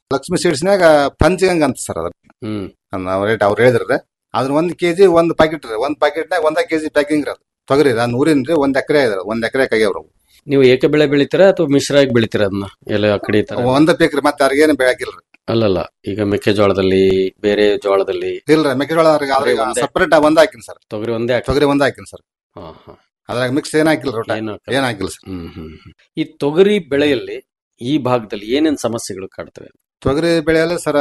ಲಕ್ಷ್ಮಿ ಸೀಡ್ಸ್ನಾಗ ಪಂಚಗಂಗ ಅಂತ ಸರ್ ಅದ್ರ ಹ್ಮ್ ನಾವು ರೇಟ್ ಅವ್ರು ಹೇಳಿದ್ರಿ ಅದ್ರ ಒಂದ್ ಕೆಜಿ ಒಂದ್ ಪ್ಯಾಕೆಟ್ ರೀ ಒಂದ್ ಪ್ಯಾಕೆಟ್ನಾಗ ಒಂದ ಕೆಜಿ ಪ್ಯಾಕಿಂಗ್ ರೀ ಅದು ತೊಗರಿ ಅದು ನೂರಿನ ರೀ ಒಂದ್ ಎಕರೆ ಇದೆ ಒಂದ್ ಎಕರೆ ಕೈಯವ್ರು ನೀವು ಏಕ ಬೆಳೆ ಬೆಳಿತೀರಾ ಅಥವಾ ಮಿಶ್ರಾಗಿ ಬೆಳಿತೀರಾ ಅದನ್ನ ಎಲ್ಲ ಆ ಕಡೆ ಈ ತರ ಒಂದ ಪೀಕ್ ರೀ ಮತ್ತೆ ಅವ್ರಿಗೆ ಏನು ಬೆಳಕಿಲ್ರಿ ಅಲ್ಲಲ್ಲ ಈಗ ಮೆಕ್ಕೆಜೋಳದಲ್ಲಿ ಬೇರೆ ಜೋಳದಲ್ಲಿ ಇಲ್ರಿ ಮೆಕ್ಕೆಜೋಳ ಅವ್ರಿಗೆ ಅವ್ರಿಗೆ ಒಂದೇ. ಸಪ್ರೇಟ್ ಒಂದ್ ಹಾಕಿನಿ ಸರ್ ತೊಗರಿ ಒಂದೇ ಹಾಕ್- ತೊಗರಿ ಒಂದ್ ಹಾಕಿನಿ ಸರ್ ಹಾ, ಹಾ. ಅದ್ರಾಗ ಮಿಕ್ಸ್ ಏನ್ ಹಾಕಿಲ್ರಿ ಒಟ್ಟ ಏನು ಹಾಕಲ್ಲ. ಏನ್ ಹಾಕಿಲ್ಲ ಸರ್ ಹ್ಮ್ ಹ್ಮ್ ಹ್ಮ್. ಈ ತೊಗರಿ ಬೆಳೆಯಲ್ಲಿ ಈ ಭಾಗದಲ್ಲಿ ಏನೇನ್ ಸಮಸ್ಯೆಗಳು ಕಾಡ್ತವೆ ತೊಗರಿ ಬೆಳೆಯಲ್ಲ ಸರ್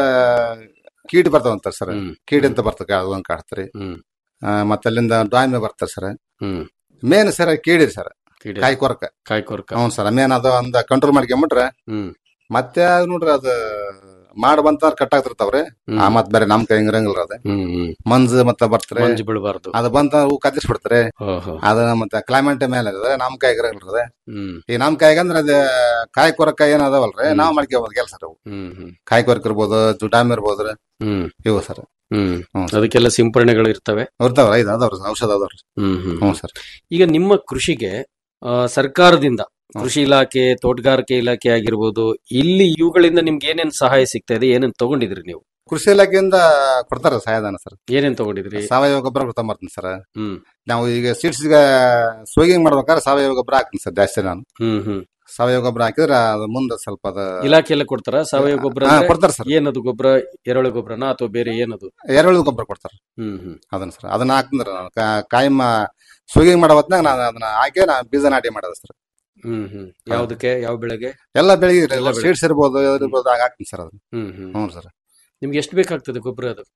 ಕೀಟ ಬರ್ತಾವಂತಾರ ಸರ್ ಹ್ಮ್. ಕೀಟ ಅಂತ ಬರ್ತದೆ ಅದೊಂದು ಕಾಡ್ತಾರೆ ಹ್ಮ್ ಮತ್ತೆ ಅಲ್ಲಿಂದ ಡಾಯ್ಮೆ ಬರ್ತಾರೆ ಸರ್ ಹ್ಮ್ ಮೇನ್ ಸರ್ ಕೀಡಿ ಸರ್ ಕೀಡೆ. ಕಾಯಿ ಕೊರಕ ಕಾಯಿ ಕೊರಕ ಹ್ಞೂ ಸರ್ ಮೇನ್ ಅದು ಒಂದ್ ಕಂಟ್ರೋಲ್ ಮಾಡ್ಕೊಂಬಿಟ್ರೆ ಹ್ಮ್ ಮತ್ತೆ ಅದ್ ನೋಡ್ರಿ ಅದು ಮಾಡ್ ಬಂತ ಕಟ್ ಆಗ್ತಿರ್ತಾವ್ರಿ ಹ್ಮ್. ಆ ಮತ್ ಬೇರೆ ನಮ್ ಕೈ ಇರಂಗಿಲ್ಲ ಅದು ಹ್ಮ್ ಹ್ಮ್ ಮಂಜು ಮತ್ತೆ ಬರ್ತಾರೆ ಮಂಜು ಬೀಳಬಾರ್ದು ಅದು ಬಂತ ಹೂ ಕದಿಸ್ ಬಿಡ್ತಾರೆ ಓಹೋ ಅದ ಮತ್ತೆ ಕ್ಲೈಮೇಟ್ ಮೇಲೆ ಅದ ನಮ್ ಕೈ ಇರಂಗಿಲ್ಲ ಅದ ಹ್ಮ್ ಈ ನಮ್ ಕೈಗೆ ಅಂದ್ರೆ ಅದ ಕಾಯಿ ಕೊರಕ ಏನ್ ಅದಾವಲ್ರಿ ನಾವ್ ಮಾಡ್ಕೋಬಹುದು ಕೆಲಸ ಅವು ಹ್ಮ್ ಹ್ಮ್ ಕಾಯಿ ಕೊರಕ ಇರ್ಬೋದು ಜುಟಾಮ್ ಇರ್ಬೋದು ಹ್ಮ್ ಇವು ಸರ್ ಹ್ಮ್ ಹ್ಞೂ ಸರ್. ಅದಕ್ಕೆಲ್ಲ ಸಿಂಪರಣೆಗಳು ಇರ್ತವೆ ಇರ್ತಾವ ಐದು ಅದಾವ್ರಿ ಔಷಧ ಅದಾವ್ರಿ ಹ್ಮ್ ಹ್ಮ್ ಹ್ಞೂ ಸರ್ ಈಗ ನಿಮ್ಮ ಕೃಷಿಗೆ ಆ, ಸರ್ಕಾರದಿಂದ ಕೃಷಿ ಇಲಾಖೆ ತೋಟಗಾರಿಕೆ ಇಲಾಖೆ ಆಗಿರ್ಬೋದು ಇಲ್ಲಿ ಇವುಗಳಿಂದ ನಿಮ್ಗೆ ಏನೇನ್ ಸಹಾಯ ಸಿಗ್ತಾ ಇದೆ ಏನೇನ್ ತಗೊಂಡಿದ್ರಿ ನೀವು ಕೃಷಿ ಇಲಾಖೆಯಿಂದ ಕೊಡ್ತಾರ ಸಹಾಯಧನ ಸರ್ ಏನೇನ್ ತಗೊಂಡಿದ್ರಿ ಸಾವಯವ ಗೊಬ್ಬರ ತಗೊಂಬರ್ತೀನಿ ಸರ್ ಹ್ಮ್ ನಾವು ಈಗ ಸೀಡ್ಸ್ಗೆ ಸೋಗಿಂಗ್ ಮಾಡ್ಬೇಕಾದ್ರೆ ಸಾವಯವ ಗೊಬ್ಬರ ಹಾಕ್ತೀನಿ ಸರ್ ಜಾಸ್ತಿ ನಾನು ಹ್ಮ್ ಹ್ಮ್ ಸಾವಯವ ಗೊಬ್ಬರ ಹಾಕಿದ್ರೆ ಅದು ಮುಂದೆ ಸ್ವಲ್ಪ ಅದು ಇಲಾಖೆ ಎಲ್ಲ ಕೊಡ್ತಾರ ಸಾವಯವ ಗೊಬ್ಬರ ಹಾ, ಅಂದ್ರೆ ಕೊಡ್ತಾರೆ ಸರ್ ಏನದು ಗೊಬ್ಬರ ಎರೆಹುಳ ಗೊಬ್ಬರನಾ ಅಥವಾ ಬೇರೆ ಏನದು ಎರೆಹುಳು ಗೊಬ್ಬರ ಕೊಡ್ತಾರೆ ಹ್ಮ್ ಹ್ಮ್ ಅದನ್ನ ಸರ್ ಅದನ್ನ ಹಾಕ್ತಂದ್ರೆ ನಾನು ಕಾ- ಕಾಯಂ ಸೋಗಿಂಗ್ ಮಾಡೋ ಹೊತ್ನಾಗ ನಾನು ಅದನ್ನ ಹಾಕಿ ನಾ ಬೀಜ ನಾಟಿ ಮಾಡೋದು ಸರ್ ಹ್ಮ್ ಹ್ಮ್ ಯಾವ್ದಕ್ಕೆ ಯಾವ ಬೆಳೆಗೆ ಎಲ್ಲ ಬೆಳಿಗ್ಗೆ ಎಲ್ಲ ಬೆಳೆ. ಸೀಡ್ಸ್ ಇರ್ಬೋದು ಯಾವ್ದು ಇರ್ಬೋದು ಆಗ ಹಾಕ್ತೀನಿ ಸರ್ ಅದನ್ನ ಹ್ಮ್ ಹ್ಮ್ ಹ್ಞೂ ಸರ್ ನಿಮ್ಗೆ ಎಷ್ಟು ಬೇಕಾಗ್ತದೆ ಗೊಬ್ಬರ ಅದು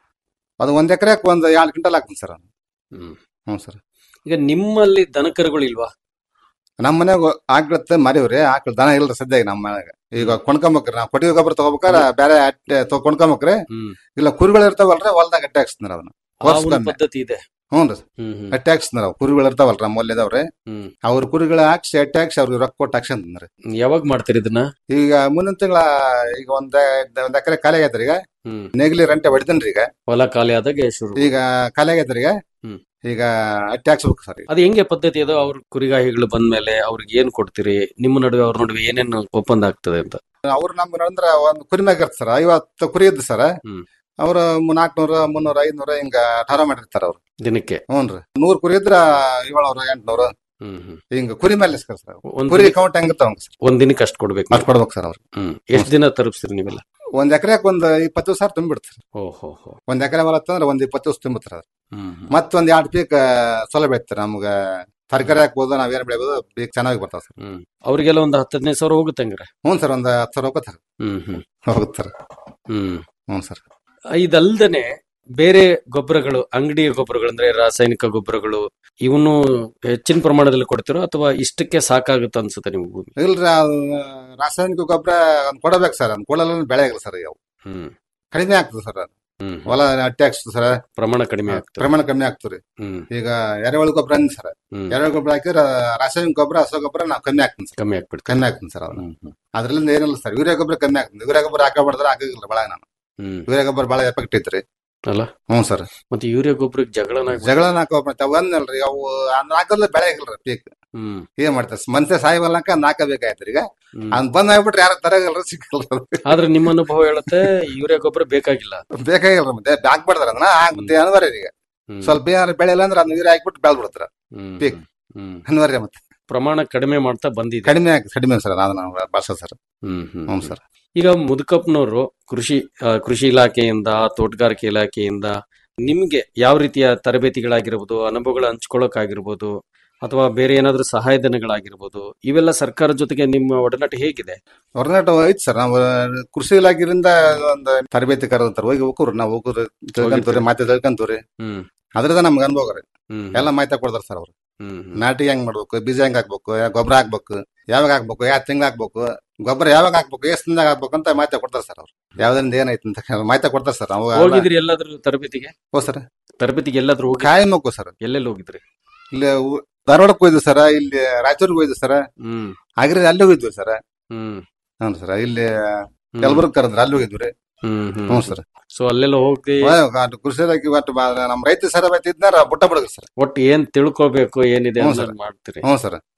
ಅದು ಒಂದ್ ಎಕರೆಕ್ ಒಂದ್ ಎರಡು ಕ್ವಿಂಟಲ್ ಹಾಕ್ತೀನಿ ಸರ್ ಅದು ಹ್ಮ್ ಹ್ಞೂ ಸರ್ ಈಗ ನಿಮ್ಮಲ್ಲಿ ದನಕರುಗಳು ಇಲ್ವಾ ನಮ್ಮ ಮನ್ಯಾಗ ಆಕಳತ್ತೆ ಮರಿವ್ರಿ ಆಕಳ ದನ ಇಲ್ರಿ ಸದ್ಯ ನಮ್ಮ ಮನ್ಯಾಗ ಈಗ ಕೊಂಡ್ಕೊಂಬೇಕ್ರಿ ನಾವು ಕೊಟ್ಟಿಗೆ ಗೊಬ್ಬರ ತಗೋಬೇಕಾರ ಬೇರೆ ಅಟ್ಟೆ ತೊ ಕೊಂಡ್ಕೊಂಬೇಕ್ರಿ ಹ್ಮ್ ಇಲ್ಲ ಕುರಿಗಳು ಇರ್ತಾವಲ್ರಿ ಹೊಲ್ದಾಗ ಅಟ್ಟೆ ಹಾಕ್ಸ್ತಾರ ಅದನ್ನ ಆ ಒಂದು ವರ್ಷಕ್ಕೊಮ್ಮೆ. ಪದ್ಧತಿ ಇದೆ ಹ್ಞೂ ರೀ ಹ್ಮ್ ಹ್ಮ್ ಅಟ್ಟೆ ಹಾಕ್ಸ್ತಾರ ಕುರಿಗಳು ಇರ್ತಾವಲ್ರಿ ನಮ್ಮ ಇದಾವ್ರಿ ಹ್ಮ್ ಅವ್ರ ಕುರಿಗಳ ಹಾಕ್ಸಿ ಅಟ್ಟೆ ಹಾಕ್ಸಿ ಅವ್ರಿಗೆ ರೊಕ್ಕ ಕೊಟ್ಟು ಹಾಕ್ಸಂತಂದ್ರಿ ಯಾವಾಗ ಮಾಡ್ತೀರಿ ಇದನ್ನ ಈಗ ಮುಂದಿನ ತಿಂಗಳ ಈಗ ಒಂದ್ ಒಂದ್ ಎಕರೆ ಖಾಲಿ ಆಗೈತ್ರಿ ಈಗ ಹ್ಮ್ ನೇಗಿಲಿ ರಂಟೆ ಹೊಡಿತೇನ್ರಿ ಈಗ ಹೊಲ ಖಾಲಿ ಆದಾಗ ಶುರು ಈಗ ಖಾಲಿ ಆಗೈತ್ರಿ ಈಗ ಹ್ಮ್. ಈಗ ಅಟ್ಟೆ ಹಾಕ್ಸ್ಬೇಕು ಸರ್ ಈಗ ಅದು ಹೆಂಗೆ ಪದ್ಧತಿ ಅದು ಅವ್ರ ಕುರಿಗಾಹಿಗಳು ಬಂದ್ಮೇಲೆ ಅವ್ರಿಗೆ ಏನ್ ಕೊಡ್ತೀರಿ ನಿಮ್ಮ ನಡುವೆ ಅವ್ರ ನಡುವೆ ಏನೇನು ಒಪ್ಪಂದ ಆಗ್ತದೆ ಅಂತ ಅವ್ರು ನಮ್ಮ ಅಂದ್ರ ಒಂದ್ ಕುರಿ ಮ್ಯಾಗ ಇರ್ತ ಸರ್ ಐವತ್ತು ಕುರಿ ಇದ್ದು ಸರ್ ಹ್ಮ್. ಅವ್ರ ನಾಲ್ಕನೂರ ಮುನ್ನೂರ ಐದ್ನೂರ ಹಿಂಗ ಠಾರ ಮಾಡಿರ್ತಾರ ಅವ್ರು ದಿನಕ್ಕೆ ಹ್ಞೂನ್ರಿ ನೂರ್ ಕುರಿ ಇದ್ರ ಏಳ್ನೂರ ಎಂಟ್ನೂರ ಹ್ಮ್ ಹ್ಮ್ ಹಿಂಗ ಕುರಿ ಮೇಲೆ ಇಸ್ಕರ್ ಸರ್ ಒಂದ್ ಕುರಿ ದಿನಕ್ಕೆ- ಕೌಂಟ್ ಹೆಂಗಿರ್ತಾವ ಸರ್ ಒಂದ್ ದಿನಕ್ಕೆ ಅಷ್ಟು ಕೊಡ್ಬೇಕು ಅಷ್ಟ್ ಕೊಡ್ಬೇಕು ಸರ್ ಅವ್ರು ಹ್ಮ್ ಎಷ್ಟ್ ದಿನ ತಲುಪಿಸ್ತೀರಿ ನೀವೆಲ್ಲ ಒಂದ್ ಎಕರೆಕ್ ಒಂದ್ ಇಪ್ಪತ್ತು ಸಾವಿರ ತುಂಬಿಡ್ತಾರೆ ಓ ಹೋ ಹೋ ಒಂದ್ ಎಕರೆ ಹೊಲ ತಂದ್ರ ಒಂದ್ ಇಪ್ಪತ್ತು ದಿವಸ ತುಂಬುತ್ತಾರೆ ಹ್ಮ್ ಹ್ಮ್. ಮತ್ತೊಂದ್ ಎರಡ್ ಪೀಕ್ ಸೊಲ ಬೆಳಿತಾರೆ ನಮ್ಗ ತರಕಾರಿ ಹಾಕ್ಬೋದು ನಾವ್ ಏನ್ ಬೆಳಿಬೋದು ಪೀಕ್ ಚೆನ್ನಾಗಿ ಬರ್ತಾವ ಸರ್ ಹ್ಮ್ ಅವ್ರಿಗೆಲ್ಲ ಒಂದು ಹತ್ತು ಹದಿನೈದು ಸಾವಿರ ಹೋಗುತ್ತೆ ಹಂಗಾರೆ ಹ್ಞೂ ಸರ್ ಒಂದ್ ಹತ್ತು ಸಾವಿರ ಹೋಗುತ್ತೆ ಹ್ಮ್ ಹ್ಮ್ ಹೋಗುತ್ತೆ ಸರ್ ಹ್ಮ್ ಹ್ಞೂ ಸರ್ ಇದಲ್ದನೆ ಬೇರೆ ಗೊಬ್ಬರಗಳು ಅಂಗಡಿಯ ಗೊಬ್ಬರಗಳು ಅಂದ್ರೆ ರಾಸಾಯನಿಕ ಗೊಬ್ಬರಗಳು ಇವನು ಹೆಚ್ಚಿನ ಪ್ರಮಾಣದಲ್ಲಿ ಕೊಡ್ತಿರೋ ಅಥವಾ ಇಷ್ಟಕ್ಕೆ ಸಾಕಾಗುತ್ತೆ ಅನ್ಸುತ್ತೆ ನಿಮ್ಗೆ ಭೂಮಿ ಇಲ್ರಿ ಅದು ರಾಸಾಯನಿಕ ಗೊಬ್ಬರ ಒಂದ್ ಕೊಡಬೇಕು ಸರ್ ಅದ್ ಕೊಡಲ್ಲ ಬೆಳೆ ಆಗಿಲ್ಲ ಸರ್ ಅವು ಹ್ಮ್ ಕಡಿಮೆ ಆಗ್ತದೆ ಸರ್ ಅದು ಹ್ಮ್ ಹೊಲ ಅಟ್ಟೆ ಆಗ್ತದೆ ಸರ್ ಪ್ರಮಾಣ ಕಡಿಮೆ ಆಗ್ತದೆ ಪ್ರಮಾಣ ಕಮ್ಮಿ ಆಗ್ತದೆ ಹ್ಮ್ ಈಗ ಎರೆಹುಳು ಗೊಬ್ಬರ ಅಂದ್ ಸರ್ ಹ್ಮ್ ಎರೆಹುಳು ಗೊಬ್ಬರ ಹಾಕಿದ್ರೆ ರಾಸಾಯನಿಕ ಗೊಬ್ಬರ ಹಸು ಗೊಬ್ಬರ ನಾವು ಕಮ್ಮಿ ಆಗ್ತೀನಿ ಸರ್ ಕಮ್ಮಿ ಆಗ್ಬಿಡ್ತದೆ ಕಮ್ಮಿ ಆಗ್ತೀನಿ ಸರ್ ಅದನ್ನ ಹ್ಮ್ ಹ್ಮ್ ಅದ್ರಲ್ಲಿಂದ ಏನಿಲ್ಲ ಸರ್ ಯೂರಿಯಾ ಗೊಬ್ಬರ ಕಮ್ಮಿ ಆಗ್ತದೆ ಯೂರಿಯಾ ಗೊಬ್ಬರ ಹಾಕಬಾರ್ದ್ರೆ ಹಾಕಿಲ್ಲ ಭಾಳ ನಾನು ಹ್ಮ್ ಯೂರಿಯಾ ಗೊಬ್ಬರ ಭಾಳ ಎಫೆಕ್ಟ್ ಐತ್ರಿ ಅಲ್ಲ ಹ್ಞೂ ಸರ್ ಮತ್ತೆ ಯೂರಿಯಾ ಗೊಬ್ಬರಕ್ಕೆ ಜಗಳನ ಜಗಳ ಹಾಕೋ ಮತ್ತೆ ಅವ್ ಅಂದ್ನಲ್ರಿ ಅವು ಅದ್ ಹಾಕಲ್ಲ ಬೆಳೆ ಆಗಿಲ್ರಿ ಪೀಕ್ ಹ್ಮ್ ಏನ್ ಮಾಡ್ತಾರೆ ಮನುಷ್ಯ ಸಾಯಿವಲ್ಲಕ ಅದ್ ಹಾಕಬೇಕಾಯ್ತ್ರಿ ಈಗ ಹ್ಮ್. ಅದ್ ಬಂದ್ ಆಗ್ಬಿಟ್ರೆ ಯಾರು ತರಗಲ್ರ ಸಿಕ್ಕಲ್ರ ಆದ್ರೆ ನಿಮ್ಮ ಅನುಭವ ಹೇಳುತ್ತೆ ಯೂರಿಯಾ ಗೊಬ್ಬರ ಬೇಕಾಗಿಲ್ಲ ಬೇಕಾಗಿಲ್ರಿ ಮತ್ತೆ ಹಾಕ್ಬಿಡ್ತಾರ ಅದನ್ನ ಮತ್ತೆ ಅನಿವಾರ್ಯ ಈಗ ಹ್ಮ್. ಸ್ವಲ್ಪ ಏನಾರ ಬೆಳೆ ಇಲ್ಲ ಅಂದ್ರೆ ಅದನ್ನ ನೀರು ಹಾಕ್ಬಿಟ್ಟು ಬೆಳೆದ್ ಬಿಡ್ತಾರ ಹ್ಮ್ ಪೀಕ್. ಹ್ಮ್ ಅನಿವಾರ್ಯ ಮತ್ತೆ ಪ್ರಮಾಣ ಕಡಿಮೆ ಮಾಡ್ತಾ ಬಂದಿದೆ ಕಡಿಮೆ ಆಗಿ ಕಡಿಮೆ ಸರ್ ಅದನ್ನ ಭಾಷೆ ಸರ್ ಹ್ಮ್ ಹ್ಮ್ ಹ್ಞೂ ಸರ್ ಈಗ ಮುದುಕಪ್ಪನವರು ಕೃಷಿ ಆ, ಕೃಷಿ ಇಲಾಖೆಯಿಂದ ತೋಟಗಾರಿಕೆ ಇಲಾಖೆಯಿಂದ ನಿಮ್ಗೆ ಯಾವ ರೀತಿಯ ತರಬೇತಿಗಳಾಗಿರ್ಬೋದು ಅನುಭವಗಳ ಹಂಚ್ಕೊಳ್ಳೋಕಾಗಿರ್ಬೋದು ಅಥವಾ ಬೇರೆ ಏನಾದ್ರೂ ಸಹಾಯಧನಗಳಾಗಿರ್ಬೋದು ಇವೆಲ್ಲ ಸರ್ಕಾರದ ಜೊತೆಗೆ ನಿಮ್ಮ ಒಡನಾಟ ಹೇಗಿದೆ ಹೊರನಾಟ ಐತಿ ಸರ್ ನಾವು ಕೃಷಿ ಇಲಾಖೆಯಿಂದ ಒಂದು ತರಬೇತಿ ಕರೆದಂತಾರ ಹೋಗಿ ಹೋಗ್ರಿ ನಾವು ಹೋಗ್ರಿ ತಿಳ್ಕೊಂತೀವ್ರಿ ಮಾತೆ ತಿಳ್ಕೊಂತೀವ್ರಿ ಹ್ಮ್ ಅದ್ರದ ನಮ್ಗೆ ಅನುಭವ ರೀ ಹ್ಮ್ ಎಲ್ಲ ಮಾಹಿತಿ ಕೊಡ್ತಾರ ಸರ್ ಅವ್ರು ಹ್ಮ್ ಹ್ಮ್. ನಾಟಿ ಹೆಂಗ್ ಮಾಡ್ಬೇಕು ಬೀಜ ಹೆಂಗ್ ಹಾಕ್ಬೇಕು ಯಾ- ಗೊಬ್ಬರ ಹಾಕ್ಬೇಕು ಯಾವಾಗ ಹಾಕ್ಬೇಕು ಯಾವ ತಿಂಗ್ಳು ಹಾಕ್ಬೇಕು ಗೊಬ್ಬರ ಯಾವಾಗ ಹಾಕ್ಬೇಕು ಎಷ್ಟು ದಿನದಾಗ ಹಾಕ್ಬೇಕು ಅಂತ ಮಾಹಿತಿ ಕೊಡ್ತಾರೆ ಸರ್ ಅವ್ರು ಯಾವ್ದ್ರಿಂದ ಏನೈತಿ ಅಂತ ಮಾಹಿತಿ ಕೊಡ್ತಾರೆ ಸರ್ ನಾವು ಹೋಗಿದ್ರಿ ಎಲ್ಲಾದ್ರೂ ತರಬೇತಿಗೆ ಹೋ ಸರ್ ತರಬೇತಿಗೆ ಎಲ್ಲಾದ್ರೂ ಹೋಗಿ ಕಾಯಿ ಮಕ್ಕು ಸರ್ ಎಲ್ಲೆಲ್ಲಿ ಹೋಗಿದ್ರಿ ಇಲ್ಲಿ ಉ- ಧಾರವಾಡಕ್ಕೆ ಹೋಯ್ದು ಸರ್ ಇಲ್ಲಿ ರಾಯಚೂರಿಗೆ ಹೋಯ್ದು ಸರ್ ಹ್ಮ್ ಆಗಿರಿ ಅಲ್ಲಿ ಹೋಗಿದ್ವಿ ಸರ್ ಹ್ಮ್ ಹ್ಞೂ ಸರ್ ಇಲ್ಲಿ ಹ್ಮ್. ಯಲಬುರ್ಗ ಕರೆದ್ರೆ ಅಲ್ಲಿ ಹೋಗಿದ್ವಿ ರೀ ಹ್ಮ್ ಹ್ಮ್ ಹ್ಞೂ ಸರ್ ಸೊ ಅಲ್ಲೆಲ್ಲ ಹೋಗಿ ಅದು ಕೃಷಿ ಇಲಾಖೆ ಒಟ್ಟು ಬಾ- ನಮ್ಮ ರೈತ ಸರ್ ಇದ್ನಾರ ಬುಟ್ಟ ಬಿಡಗ್ರಿ ಸರ್ ಒಟ್ಟು ಏನ್ ತಿಳ್ಕೊಬೇಕು ಏನಿದೆ ಹ್ಞೂ ಅನ್ನೋದ್ ಸರ್. ಮಾಡ್ತೀರಿ ಹ್ಞೂ ಸರ್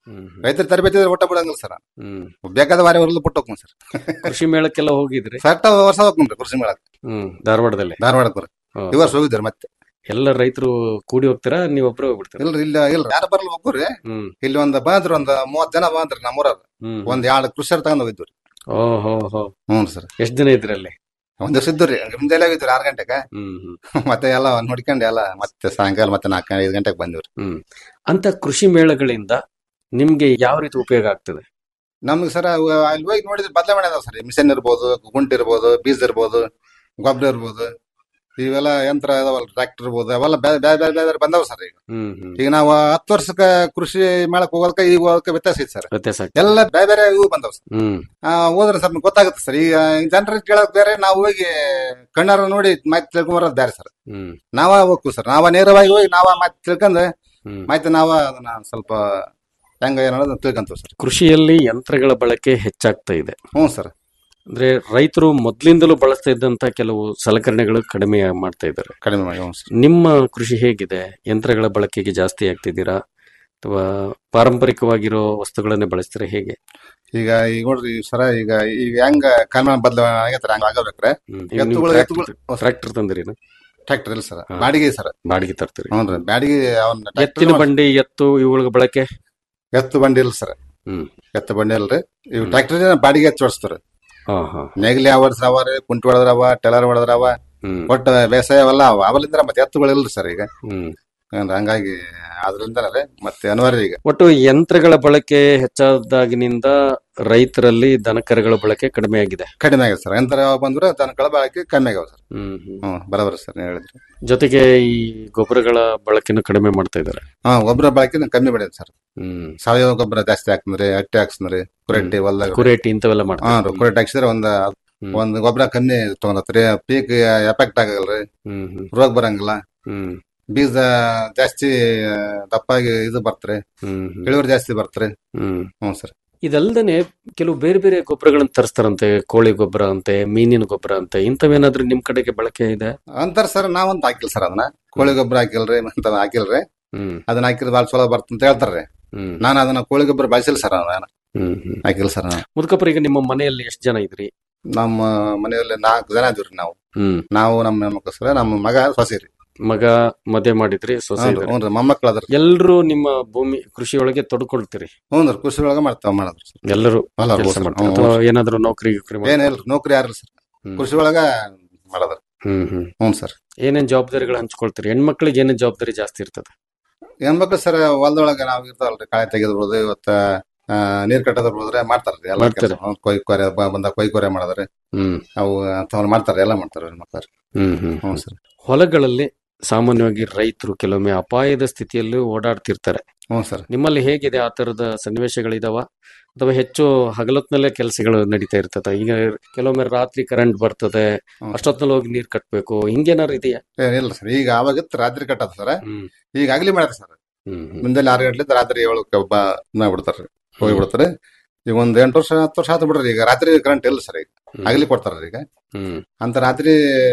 ಹ್ಮ್ ಹ್ಮ್. ರೈತರ ತರಬೇತಿ ಇದ್ರೆ ಒಟ್ಟ ಬಿಡಂಗಿಲ್ಲ ಸರ್ ಹ್ಮ್ ಬೇಕಾದ ವಾರ ಹೊರಲು ಬಿಟ್ಟು ಹೋಗ್ತೀನಿ ಸರ್ ಕೃಷಿ ಮೇಳಕ್ಕೆಲ್ಲ ಹೋಗಿದ್ರಿ ಕರೆಕ್ಟ್ ವರ್ಷ ಹೋಗ್ತೀನಿ ಕೃಷಿ ಮೇಳಕ್ಕೆ ಹ್ಮ್ ಧಾರವಾಡದಲ್ಲಿ ಧಾರವಾಡಕ್ಕೆ ಬರ್ರಿ ಹಾ. ಈ ವರ್ಷ ಹೋಗಿದ್ದಾರೆ ಮತ್ತೆ ಎಲ್ಲ ರೈತರು ಕೂಡಿ ಹೋಗ್ತೀರಾ ನೀವ್ ಒಬ್ರೇ ಹೋಗ್ಬಿಡ್ತೀರಾ ಇಲ್ರಿ ಇಲ್ಲ ಇಲ್ಲ ಯಾರು ಬರಲ್ಲ ಹೋಗ್ರಿ ಹ್ಮ್ ಇಲ್ಲಿ ಒಂದ್ ಬಂದ್ರು ಒಂದ್ ಮೂವತ್ ಜನ ಬಂದ್ರಿ ನಮ್ಮೂರಾಗ ಹ್ಮ್ ಒಂದ್ ಎರಡು ಕೃಷಿಯರ್ ತಗೊಂಡ್ ಹೋಗಿದ್ವಿ ಓ ಹೋ ಹೋ ಹ್ಞೂ ಸರ್ ಎಷ್ಟ್ ದಿನ ಇದ್ರಿ ಅಲ್ಲಿ ಒಂದ್ ದಿವಸ ಇದ್ರಿ ಮುಂಜಾನೆ ಹೋಗಿದ್ವಿ ಆರು ಗಂಟೆಗೆ ಹ್ಮ್ ಹ್ಮ್ ಮತ್ತೆ ಎಲ್ಲ ನೋಡ್ಕೊಂಡು ಎಲ್ಲ ಮತ್ತೆ ಸಾಯಂಕಾಲ ಮತ್ತೆ ನಾಲ್ಕು ಐದು ಗಂಟೆಗೆ ಬಂದಿವ್ರಿ ಹ್ಮ್ ಅಂತ ಕೃಷಿ ಮೇಳಗಳಿಂದ ನಿಮ್ಗೆ ಯಾವ ರೀತಿ ಉಪಯೋಗ ಆಗ್ತದೆ ನಮ್ಗೆ ಸರ್ ಅವು ಅಲ್ಲಿ ಹೋಗಿ ನೋಡಿದ್ರೆ ಬದಲಾವಣೆ ಅದಾವ ಸರ್ ಮಿಷನ್ ಇರ್ಬೋದು ಗುಂಟ್ ಇರ್ಬೋದು ಬೀಜ ಇರ್ಬೋದು ಗೊಬ್ಬರ ಇರ್ಬೋದು ಇವೆಲ್ಲ ಯಂತ್ರ ಅದಾವಲ್ಲ ಟ್ರ್ಯಾಕ್ಟರ್ ಇರ್ಬೋದು ಅವೆಲ್ಲ ಬೇರೆ ಬೇರೆ ಬೇರೆ ಬೇರೆ ಬಂದವ ಸರ್ ಈಗ ಹ್ಮ್ ಹ್ಮ್ ಈಗ ನಾವು ಹತ್ತು ವರ್ಷಕ್ಕ ಕೃಷಿ ಮೇಳಕ್ ಹೋಗೋದಕ್ಕೆ ಈಗ ಹೋಗೋದಕ್ಕೆ ವ್ಯತ್ಯಾಸ ಐತೆ ಸರ್ ವ್ಯತ್ಯಾಸ ಆಗ್ತದೆ ಎಲ್ಲ ಬೇರೆ ಬೇರೆ ಇವು ಬಂದವ ಸರ್ ಹ್ಮ್ ಆ, ಹೋದ್ರೆ ಸ್ವಲ್ಪ ಗೊತ್ತಾಗುತ್ತೆ ಸರ್ ಈಗ ಜನರಿಗೆ ಕೇಳೋದು ಬೇರೆ ನಾವು ಹೋಗಿ ಕಣ್ಣಾರ ನೋಡಿ ಮಾಹಿತಿ ತಿಳ್ಕೊಂಬರೋದು ಬೇರೆ ಸರ್ ಹ್ಮ್ ನಾವ ಹೋಗ್ತೀವಿ ಸರ್ ನಾವ ನೇರವಾಗಿ ಹೋಗಿ ನಾವ ಮಾಹಿತಿ ತಿಳ್ಕೊಂಡು ಹ್ಮ್ ಮಾಹಿತಿ ನಾವ ಅದನ್ನ ಸ್ವಲ್ಪ ಹೆಂಗ ಏನನ್ನೋದನ್ನ ತಿಳ್ಕೊಂತೀವಿ ಸರ್ ಕೃಷಿಯಲ್ಲಿ ಯಂತ್ರಗಳ ಬಳಕೆ ಹೆಚ್ಚಾಗ್ತಾ ಇದೆ ಹ್ಞೂ ಸರ್ ಅಂದ್ರೆ ರೈತರು ಮೊದ್ಲಿಂದಲೂ ಬಳಸ್ತಾ ಇದ್ದಂತ ಕೆಲವು ಸಲಕರಣೆಗಳು ಕಡಿಮೆ ಮಾಡ್ತಾ ಇದ್ದಾರೆ ಕಡಿಮೆ ಮಾಡಿ ಹ್ಞೂ ಸರ್ ನಿಮ್ಮ ಕೃಷಿ ಹೇಗಿದೆ ಯಂತ್ರಗಳ ಬಳಕೆಗೆ ಜಾಸ್ತಿ ಆಗ್ತಿದ್ದೀರಾ ಅಥವಾ ಪಾರಂಪರಿಕವಾಗಿರೋ ವಸ್ತುಗಳನ್ನೇ ಬಳಸ್ತೀರಾ ಹೇಗೆ ಈಗ ಈಗ ನೋಡ್ರಿ ಸರ ಈಗ ಈಗ ಹೆಂಗ ಕಾಲಮಾನ ಬದಲಾವಣೆ ಆಗೈತ್ರ ಹಂಗ ಆಗಬೇಕ್ರೆ ಎತ್ತುಗಳು ಎತ್ತುಗಳು ಟ್ರ್ಯಾಕ್ಟರ್ ತಂದಿರಿ ಟ್ರ್ಯಾಕ್ಟರ್ ಇಲ್ಲ ಸರ್ ಹಾ. ಬಾಡಿಗೆ ಸರ್ ಬಾಡಿಗೆ ತರ್ತೀರಿ ಹ್ಞೂ ರೀ ಬಾಡಿಗೆ ಅವನ್ನ ಎತ್ತಿನ ಬಂಡಿ ಎತ್ತು ಇವುಗಳ ಬಳಕೆ ಎತ್ತು ಬಂಡಿ ಇಲ್ಲ ಸರ್ ಹ್ಮ್ ಎತ್ತು ಬಂಡಿ ಇಲ್ರಿ ಇವ್ ಟ್ರ್ಯಾಕ್ಟರ್ ಬಾಡಿಗೆ ಎತ್ತು ಓಡಿಸ್ತಾರ ಹಾ ಹಾ ನೇಗಿಲಿ ಅವರ್ಸ್ ಅವ ರೀ ಕುಂಟಿ ಹೊಡೆದ್ರವ ಟೆಲರ್ ಹೊಡೆದ್ರವ ಹ್ಮ್ ಒಟ್ಟು ಬೇಸಾಯ ಅವೆಲ್ಲ ಅವ ಅವಲಿಂದ ಮತ್ತೆ ಎತ್ತುಗಳು ಇಲ್ರಿ ಸರ್ ಈಗ ಹ್ಮ್ ಏನ್ ಹಂಗಾಗಿ ಅದ್ರಿಂದನೇ ಮತ್ತೆ ಅನಿವಾರ್ಯ ಈಗ ಒಟ್ಟು ಯಂತ್ರಗಳ ಬಳಕೆ ಹೆಚ್ಚಾದಾಗಿನಿಂದ ರೈತರಲ್ಲಿ ದನಕರಗಳ ಬಳಕೆ ಕಡಿಮೆ ಆಗಿದೆ ಕಡಿಮೆ ಆಗಿದೆ ಸರ್ ಎಂತರ ಬಂದ್ರೆ ದನಗಳ ಬಳಕೆ ಕಮ್ಮಿ ಆಗ್ಯಾವ ಸರ್ ಹ್ಮ್ ಹ್ಮ್ ಹ್ಮ್ ಬರೋಬರ ಸರ್ ನೀವು ಹೇಳಿದ್ರಿ ಜೊತೆಗೆ ಈ ಗೊಬ್ಬರಗಳ ಬಳಕೆನೂ ಕಡಿಮೆ ಮಾಡ್ತಾ ಇದ್ದಾರೆ ಹಾ ಗೊಬ್ಬರ ಬಳಕೆ ಕಮ್ಮಿ ಬೆಳೆಯುತ್ತೆ ಸರ್ ಹ್ಮ್ ಸಾವಯವ ಗೊಬ್ಬರ ಜಾಸ್ತಿ ಹಾಕ್ತಂದ್ರಿ ಹಟ್ಟಿ ಹಾಕ್ಸ್ತಂದ್ರಿ ಕುರೆಟ್ಟಿ ಹೊಲ್ದಾಗ ಕುರೇಟಿ ಇಂಥವೆಲ್ಲ ಹಾ ಮಾಡ್ತಾರೆ ಕುರೆಟ್ಟಿ ಹಾಕ್ಸಿದ್ರೆ ಒಂದ್ ಹ್ಮ್. ಒಂದ್ ಗೊಬ್ಬರ ಕಮ್ಮಿ ತಗೊಂಡತ್ರಿ ಪೀಕ್ ಎಫೆಕ್ಟ್ ಆಗಲ್ರಿ ಹ್ಮ್ ಹ್ಮ್ ರೋಗ ಬರಂಗಿಲ್ಲ ಹ್ಮ್ ಬೀಜ ಜಾಸ್ತಿ ಆ, ದಪ್ಪಾಗಿ ಇದು ಬರ್ತ್ರಿ ಹ್ಮ್ ಹ್ಮ್ ಇಳುವರಿ ಜಾಸ್ತಿ ಬರ್ತ್ರಿ ಹ್ಮ್ ಹ್ಞೂ ಸರ್ ಇದಲ್ದೇನೆ ಕೆಲವು ಬೇರೆ ಬೇರೆ ಗೊಬ್ಬರಗಳನ್ನ ತರಿಸ್ತಾರಂತೆ ಕೋಳಿ ಗೊಬ್ಬರ ಅಂತೆ ಮೀನಿನ ಗೊಬ್ಬರ ಅಂತೆ ಇಂಥವೇನಾದ್ರೂ ನಿಮ್ ಕಡೆಗೆ ಬಳಕೆ ಇದೆ ಅಂತಾರ ಸರ್ ನಾವಂತ ಹಾಕಿಲ್ಲ ಸರ್ ಅದನ್ನ ಕೋಳಿ ಗೊಬ್ಬರ ಹಾಕಿಲ್ರಿ ಅಂತ ಹಾಕಿಲ್ರಿ ಹ್ಮ್ ಅದನ್ನ ಹಾಕಿದ್ರೆ ಭಾಳ ಚಲೋ ಬರ್ತಂತ ಹೇಳ್ತಾರ್ರಿ ಹ್ಮ್ ನಾನು ಅದನ್ನ ಕೋಳಿ ಗೊಬ್ಬರ ಬಳಸಿಲ್ಲ ಸರ್ ನಾನು ಹ್ಮ್ ಹ್ಮ್ ಹಾಕಿಲ್ಲ ಸರ್ ನಾನು ಮುದುಕಪ್ಪರ ಈಗ ನಿಮ್ಮ ಮನೆಯಲ್ಲಿ ಎಷ್ಟು ಜನ ಇದ್ರಿ ನಮ್ಮ ಮನೆಯಲ್ಲಿ ನಾಲ್ಕು ಜನ ಇದ್ವಿ ನಾವು ಹ್ಮ್ ನಾವು ನಮ್ಮ ಹೆಣ್ಮಕ್ಳು ಸರ್ ನಮ್ಮ ಮಗ ಸೊಸಿ ರೀ ಮಗ ಮದುವೆ ಮಾಡಿದ್ರಿ ಸೊಸೆ ಇದ್ದಾರೆ. ಹ್ಞೂ ರೀ ಮೊಮ್ಮಕ್ಳು ಅದ್ರ ಎಲ್ರೂ ನಿಮ್ಮ ಭೂಮಿ ಕೃಷಿಯೊಳಗೆ ತೊಡ್ಕೊಳ್ತೀರಿ ಹ್ಞೂ ರೀ ಕೃಷಿ ಒಳಗೆ ಮಾಡ್ತಾವ ಮಾಡೋದು ಸರ್ ಎಲ್ಲರೂ ಹೊಲ ಕೆಲಸ ಸರ್. ಮಾಡ್ತಾರೆ ಹ್ಞೂ, ಅಥವಾ ಹ್ಞೂ. ಏನಾದ್ರು ನೌಕರಿ ಗಿಕ್ರಿ ಮಾಡ್ತಾರಾ? ಏನಿಲ್ಲ ನೌಕರಿ ಯಾರಿಲ್ಲ ಸರ್ ಹ್ಮ್. ಕೃಷಿ ಒಳಗ ಮಾಡೋದ್ರಿ ಹ್ಮ್ ಹ್ಮ್ ಹ್ಞೂ ಸರ್ ಏನೇನ್ ಜವಾಬ್ದಾರಿಗಳು ಹಂಚ್ಕೊಳ್ತೀರಿ ಹೆಣ್ಮಕ್ಳಿಗೆ ಏನೇನ್ ಜವಾಬ್ದಾರಿ ಜಾಸ್ತಿ ಇರ್ತದೆ ಹೆಣ್ಮಕ್ಳು ಸರ್ ಹೊಲದೊಳಗ ನಾವು ಇರ್ತಾವಲ್ರಿ ಕಾಳೆ ತೆಗೆದಿರ್ಬೋದು ಇವತ್ತ ಆ, ನೀರ್ ಕಟ್ಟದಿರ್ಬೋದ್ರೆ ಮಾಡ್ತಾರ್ರಿ ಎಲ್ಲ ಮಾಡ್ತಾರೆ. ಕೆಲಸ ಹ್ಞೂ, ಕೊಯ್ ಕೊರೆ ಬ- ಬಂದ ಕೊಯ್ ಕೊರೆ ಮಾಡೋದ್ರಿ ಹ್ಮ್ ಅವು ಅಂಥವ್ರು ಮಾಡ್ತಾರೆ ಎಲ್ಲ ಮಾಡ್ತಾರೆ ಹೆಣ್ಮಕ್ಳು ಹ್ಮ್ ಹ್ಮ್ ಹ್ಞೂ ಸರ್ ಹೊಲಗಳಲ್ಲಿ ಸಾಮಾನ್ಯವಾಗಿ ರೈತರು ಕೆಲವೊಮ್ಮೆ ಅಪಾಯದ ಸ್ಥಿತಿಯಲ್ಲಿ ಓಡಾಡ್ತಿರ್ತಾರೆ ಹ್ಞೂ ಸರ್ ನಿಮ್ಮಲ್ಲಿ ಹೇಗಿದೆ ಆ ತರದ ಸನ್ನಿವೇಶಗಳಿದಾವ ಅಥವಾ ಹೆಚ್ಚು ಹಗಲೊತ್ನಲ್ಲೇ ಕೆಲಸಗಳು ನಡೀತಾ ಇರ್ತದೆ ಈಗ ಕೆಲವೊಮ್ಮೆ ರಾತ್ರಿ ಕರೆಂಟ್ ಬರ್ತದೆ ಹ್ಮ್. ಅಷ್ಟೊತ್ನಲ್ಲಿ ಹೋಗಿ ನೀರ್ ಕಟ್ಬೇಕು ಹಿಂಗೇನಾರು ಇದೆಯಾ ಏನಿಲ್ಲ ಸರ್ ಈಗ ಅವಾಗಿತ್ತು ರಾತ್ರಿ ಕಟ್ಟದ ಸರ್ ಹ್ಮ್ ಈಗ ಆಗ್ಲಿ ಮಾಡ್ತಾರೆ ಸರ್ ಹ್ಮ್ ಹ್ಮ್. ಮುಂದೆಲ್ಲ ಆರು ಗಂಟೆ ರಾತ್ರಿ ಏಳಕ್ಕೆ ಬಾ ಮಾಡ್ಬಿಡ್ತಾರ್ರಿ ಹೋಗಿ ಬಿಡ್ತಾರೆ ಈಗ ಒಂದ್ ಎಂಟು ವರ್ಷ ಹತ್ತು ವರ್ಷ ಆತು ಬಿಡ್ರಿ ಈಗ ರಾತ್ರಿ ಕರೆಂಟ್ ಇಲ್ಲ ಸರ್ ಈಗ ಹ್ಮ್. ಆಗ್ಲಿ ಕೊಡ್ತಾರ್ರಿ ಈಗ ಹ್ಮ್ ಅಂತ ರಾತ್ರಿ